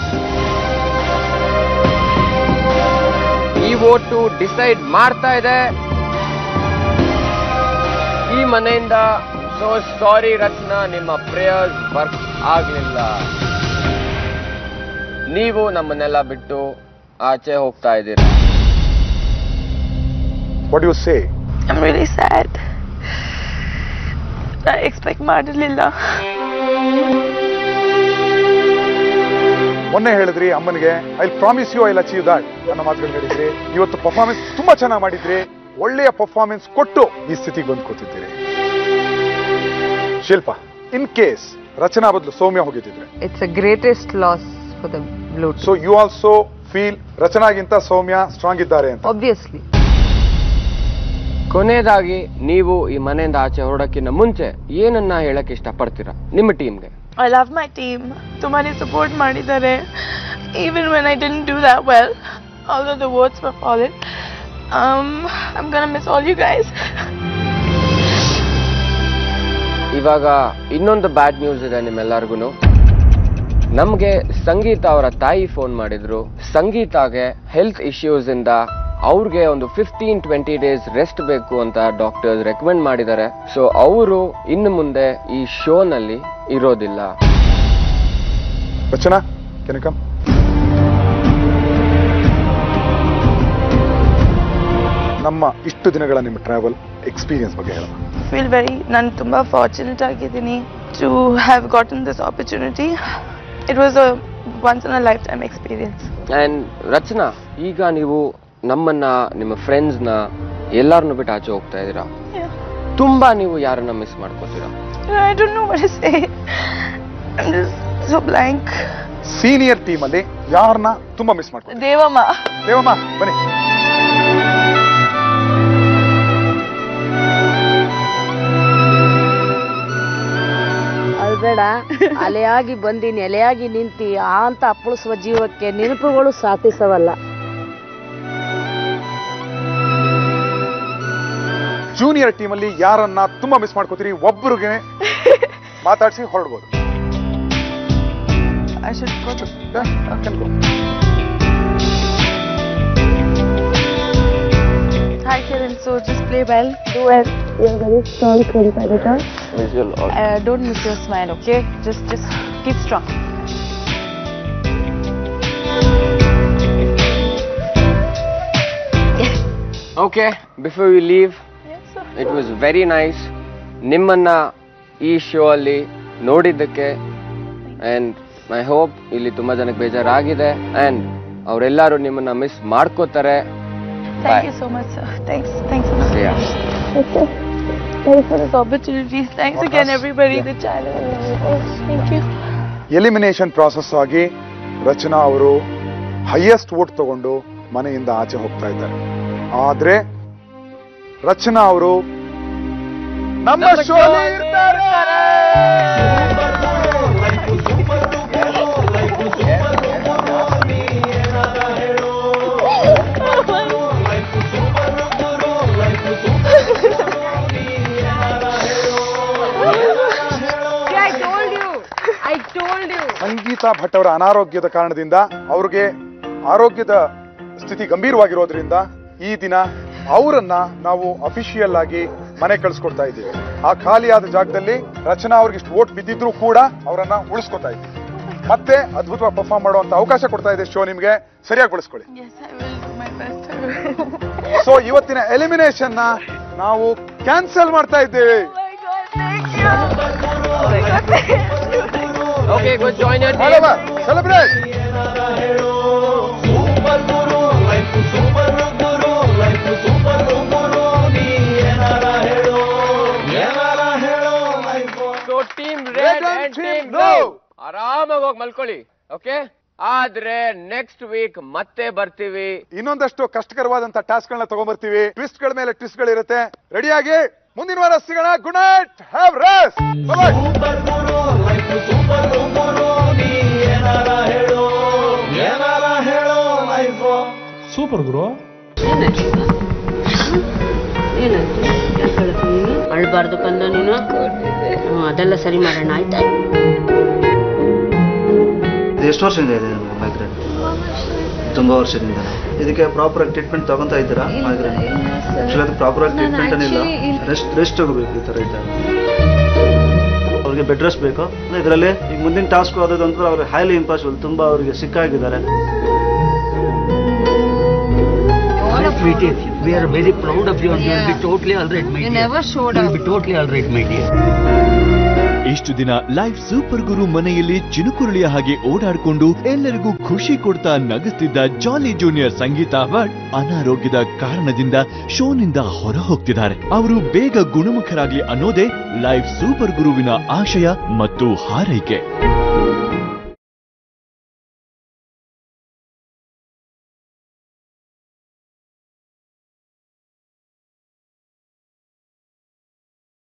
ಈ ವೋಟು ಡಿಸೈಡ್ ಮಾಡ್ತಾ ಇದೆ ಈ ಮನೆಯಿಂದ ಸೊ ಸಾರಿ ರಚನಾ ನಿಮ್ಮ ಪ್ರೇಯರ್ಸ್ ವರ್ಕ್ ಆಗ್ಲಿಲ್ಲ ನೀವು ನಮ್ಮನ್ನೆಲ್ಲ ಬಿಟ್ಟು ಆಚೆ ಹೋಗ್ತಾ ಇದ್ದೀರಾ what you say I'm really sad. I expect ಮಾಡಿರ್ಲಿಲ್ಲ ಮೊನ್ನೆ ಹೇಳಿದ್ರಿ ಅಮ್ಮನಿಗೆ I promise you I achieve that ನನ್ನ ಮಾತುಗಳು ಹೇಳಿದ್ರಿ ಇವತ್ತು ಪರ್ಫಾರ್ಮೆನ್ಸ್ ತುಂಬಾ ಚೆನ್ನಾಗಿ ಮಾಡಿದ್ರಿ ಒಳ್ಳೆಯ ಪರ್ಫಾರ್ಮೆನ್ಸ್ ಕೊಟ್ಟು ಈ ಸ್ಥಿತಿಗೆ ಬಂದು ಕೂತಿದ್ದೀರಿ ಶಿಲ್ಪ ಇನ್ ಕೇಸ್ ರಚನಾ ಬದಲು ಸೌಮ್ಯ ಹೋಗಿದ್ದಿದ್ರೆ It's a greatest loss for the blue team. So you also feel ರಚನಾಗಿಂತ ಸೌಮ್ಯ ಸ್ಟ್ರಾಂಗ್ ಇದ್ದಾರೆ ಅಂತ Obviously. ಕೊನೆಯದಾಗಿ ನೀವು ಈ ಮನೆಯಿಂದ ಆಚೆ ಹೊರಡಕ್ಕಿಂತ ಮುಂಚೆ ಏನನ್ನ ಹೇಳಕ್ ಇಷ್ಟಪಡ್ತೀರಾ ನಿಮ್ಮ ಟೀಮ್ಗೆ I love my team. ತುಂಬಾನೇ ಸಪೋರ್ಟ್ ಮಾಡಿದ್ದಾರೆ even when I didn't do that well, although the votes were fallen. Um, I'm gonna miss all you guys. ಇವಾಗ ಇನ್ನೊಂದು ಬ್ಯಾಡ್ ನ್ಯೂಸ್ ಇದೆ ನಿಮ್ಮೆಲ್ಲರಿಗೂ ನಮಗೆ ಸಂಗೀತ ಅವರ ತಾಯಿ ಫೋನ್ ಮಾಡಿದ್ರು ಸಂಗೀತಾಗೆ ಹೆಲ್ತ್ ಇಶ್ಯೂಸ್ ಇಂದ ಅವ್ರಿಗೆ ಒಂದು ಫಿಫ್ಟೀನ್ ಟ್ವೆಂಟಿ ಡೇಸ್ ರೆಸ್ಟ್ ಬೇಕು ಅಂತ ಡಾಕ್ಟರ್ಸ್ ರೆಕಮೆಂಡ್ ಮಾಡಿದ್ದಾರೆ ಸೊ ಅವರು ಇನ್ನು ಮುಂದೆ ಈ ಶೋನಲ್ಲಿ ಇರೋದಿಲ್ಲ ರಚನಾ ಕೆನಕಂ ನಮ್ಮ ಇಷ್ಟು ದಿನಗಳ ನಿಮ್ಮ ಟ್ರಾವೆಲ್ ಎಕ್ಸ್ಪೀರಿಯನ್ಸ್ ಬಗ್ಗೆ ಹೇಳ feel very ನಾನು ತುಂಬಾ ಫಾರ್ಚುನೇಟ್ ಆಗಿದ್ದೀನಿ to have gotten this opportunity it was a once in a lifetime experience and Rachana ಈಗ ನೀವು ನಮ್ಮನ್ನ ನಿಮ್ಮ ಫ್ರೆಂಡ್ಸ್ನ ಎಲ್ಲರನ್ನು ಬಿಟ್ಟು ಆಚೆ ಹೋಗ್ತಾ ಇದ್ದೀರಾ ತುಂಬಾ ನೀವು ಯಾರನ್ನ ಮಿಸ್ ಮಾಡ್ಕೋತೀರಾ I don't know what to say. I'm just so blank. Senior team ಅಲ್ಲಿ ಯಾರನ್ನ ತುಂಬಾ ಮಿಸ್ ಮಾಡ್ಕೊಂಡು ದೇವಮ್ಮ ದೇವಮ್ಮ ಬನ್ನಿ ಅಲ್ಬೇಡ ಅಲೆಯಾಗಿ ಬಂದಿ ನೆಲೆಯಾಗಿ ನಿಂತಿ ಆ ಅಂತ ಅಪ್ಪಳಿಸುವ ಜೀವಕ್ಕೆ ನೆನಪುಗಳು ಸಾಧಿಸವಲ್ಲ ಜೂನಿಯರ್ ಟೀಮ್ ಅಲ್ಲಿ ಯಾರನ್ನ ತುಂಬಾ ಮಿಸ್ ಮಾಡ್ಕೋತೀರಿ ಒಬ್ಬರಿಗೆ ಮಾತಾಡಿಸಿ ಹೊರಡ್ಬೋದು I should go to. Hi Kiran, so just play well. Do well. You're very strong competitor. Uh, don't miss your smile, okay? Just, just keep strong. Okay before you leave it was very nice ನಿಮ್ಮನ್ನ ಈ show ಅಲ್ಲಿ ನೋಡಿದ್ದಕ್ಕೆ and I hope ಇಲ್ಲಿ ತುಂಬಾ ಜನಕ್ಕೆ ಬೇಜಾರಾಗಿದೆ and ಅವರೆಲ್ಲರೂ ನಿಮ್ಮನ್ನ ಮಿಸ್ ಮಾಡ್ಕೋತಾರೆ Thank you so much, sir. Thanks. Thanks so much. Yeah. Okay. Thanks for this opportunity. Thanks again, everybody, the channel. Thank you. Elimination process ಆಗಿ ರಚನಾ ಅವರು ಹೈಯೆಸ್ಟ್ ವೋಟ್ ತಗೊಂಡು ಮನೆಯಿಂದ ಆಚೆ ಹೋಗ್ತಾ ಇದ್ದಾರೆ ಆದ್ರೆ ರಚನಾ ಅವರು ನಮ್ಮ show I told you. I told you. Sangeetha Bhat ಅವರ ಅನಾರೋಗ್ಯದ ಕಾರಣದಿಂದ ಅವ್ರಿಗೆ ಆರೋಗ್ಯದ ಸ್ಥಿತಿ ಗಂಭೀರವಾಗಿರೋದ್ರಿಂದ ಈ ದಿನ ಅವರನ್ನ ನಾವು ಅಫಿಷಿಯಲ್ ಆಗಿ ಮನೆ ಕಳಿಸ್ಕೊಡ್ತಾ ಇದ್ದೀವಿ ಆ ಖಾಲಿಯಾದ ಜಾಗದಲ್ಲಿ ರಚನಾ ಅವ್ರಿಗೆ ಇಷ್ಟು ವೋಟ್ ಬಿದ್ದಿದ್ರು ಕೂಡ ಅವರನ್ನ ಉಳಿಸ್ಕೊತಾ ಇದ್ದೀವಿ ಮತ್ತೆ ಅದ್ಭುತವಾಗಿ ಪರ್ಫಾರ್ಮ್ ಮಾಡುವಂತ ಅವಕಾಶ ಕೊಡ್ತಾ ಇದೆ ಶೋ ನಿಮ್ಗೆ ಸರಿಯಾಗಿ ಬಳಸ್ಕೊಳ್ಳಿ Yes, I will do my best. So ಇವತ್ತಿನ ಎಲಿಮಿನೇಷನ್ ನ ನಾವು ಕ್ಯಾನ್ಸಲ್ ಮಾಡ್ತಾ ಇದ್ದೇವೆ Okay, go join your team. Celebrate super Guru life super Guru life super ಗುರು ನೀ ಏನಾರ ಹೇಳು ಏನಾರ ಹೇಳು life so team red and team blue ಆರಾಮಾಗಿ ಹೋಗಿ ಮಲ್ಕೊಳ್ಳಿ ಓಕೆ ಆದ್ರೆ ನೆಕ್ಸ್ಟ್ ವೀಕ್ ಮತ್ತೆ ಬರ್ತೀವಿ ಇನ್ನೊಂದಷ್ಟು ಕಷ್ಟಕರವಾದಂತ ಟಾಸ್ಕ್ ಗಳನ್ನ ತಗೊಂಡ್ಬರ್ತೀವಿ ಟ್ವಿಸ್ಟ್ ಗಳ ಮೇಲೆ ಟ್ವಿಸ್ಟ್ ಗಳಿರುತ್ತೆ ರೆಡಿಯಾಗಿ ಮುಂದಿನ ವಾರ ಸಿಗೋಣ good night have rest super Guru life super ಗುರು ನೀ ಏನಾರ ಹೇಳು ಏನಾರ ಹೇಳು ಲೈಫ್ ಸೂಪರ್ ಗುರು ಏನಾಯ್ತು ಯಾಕೆ ಹೇಳ್ತು ನೀನು ಅಳ್ಬಾರ್ದು ಕಂದ ನೀನು ಹ್ಮ್, ಅದೆಲ್ಲ ಸರಿ ಮಾಡೋಣ ಆಯ್ತಾ ಇದು ಎಷ್ಟು ವರ್ಷದಿಂದ ಇದೆ ನಿಮಗೆ ಮೈಗ್ರೇನ್ ತುಂಬ ವರ್ಷದಿಂದ ಇದಕ್ಕೆ ಪ್ರಾಪರ್ ಆಗಿ ಟ್ರೀಟ್ಮೆಂಟ್ ತಗೊಂತಾ ಇದ್ದೀರಾ ಮೈಗ್ರೇನ್ ಆಕ್ಚುಲಿ ಅದು ಪ್ರಾಪರ್ ಆಗಿ ಟ್ರೀಟ್ಮೆಂಟ್ ಏನಿಲ್ಲ ರೆಸ್ಟ್ ರೆಸ್ಟ್ ತಗೋಬೇಕು ಈ ಥರ ಇದ್ದಾಗ ಅವ್ರಿಗೆ ಬೆಡ್ ರೆಸ್ಟ್ ಬೇಕು ಇದರಲ್ಲಿ ಈಗ ಮುಂದಿನ ಟಾಸ್ಕ್ ಆದದಂತೂ ಅವ್ರಿಗೆ ಹೈಲಿ ಇಂಪಾಸಿಬಲ್ ತುಂಬ ಅವರಿಗೆ ಸಿಕ್ಕಾಗಿದ್ದಾರೆ sweetie. We are very proud of you and you will be totally all right, my You dear. never showed You will up. be totally all right, my dear. ಇಷ್ಟು ದಿನ life super ಗುರು ಮನೆಯಲ್ಲಿ ಚಿನುಕುರುಳಿಯ ಹಾಗೆ ಓಡಾಡ್ಕೊಂಡು ಎಲ್ಲರಿಗೂ ಖುಷಿ ಕೊಡ್ತಾ ನಗಿಸ್ತಿದ್ದ ಜಾಲಿ ಜೂನಿಯರ್ ಸಂಗೀತ ಭಟ್ ಅನಾರೋಗ್ಯದ ಕಾರಣದಿಂದ ಶೋನಿಂದ ಹೊರ ಹೋಗ್ತಿದ್ದಾರೆ ಅವರು ಬೇಗ ಗುಣಮುಖರಾಗ್ಲಿ ಅನ್ನೋದೇ ಲೈಫ್ ಸೂಪರ್ ಗುರುವಿನ ಆಶಯ ಮತ್ತು ಹಾರೈಕೆ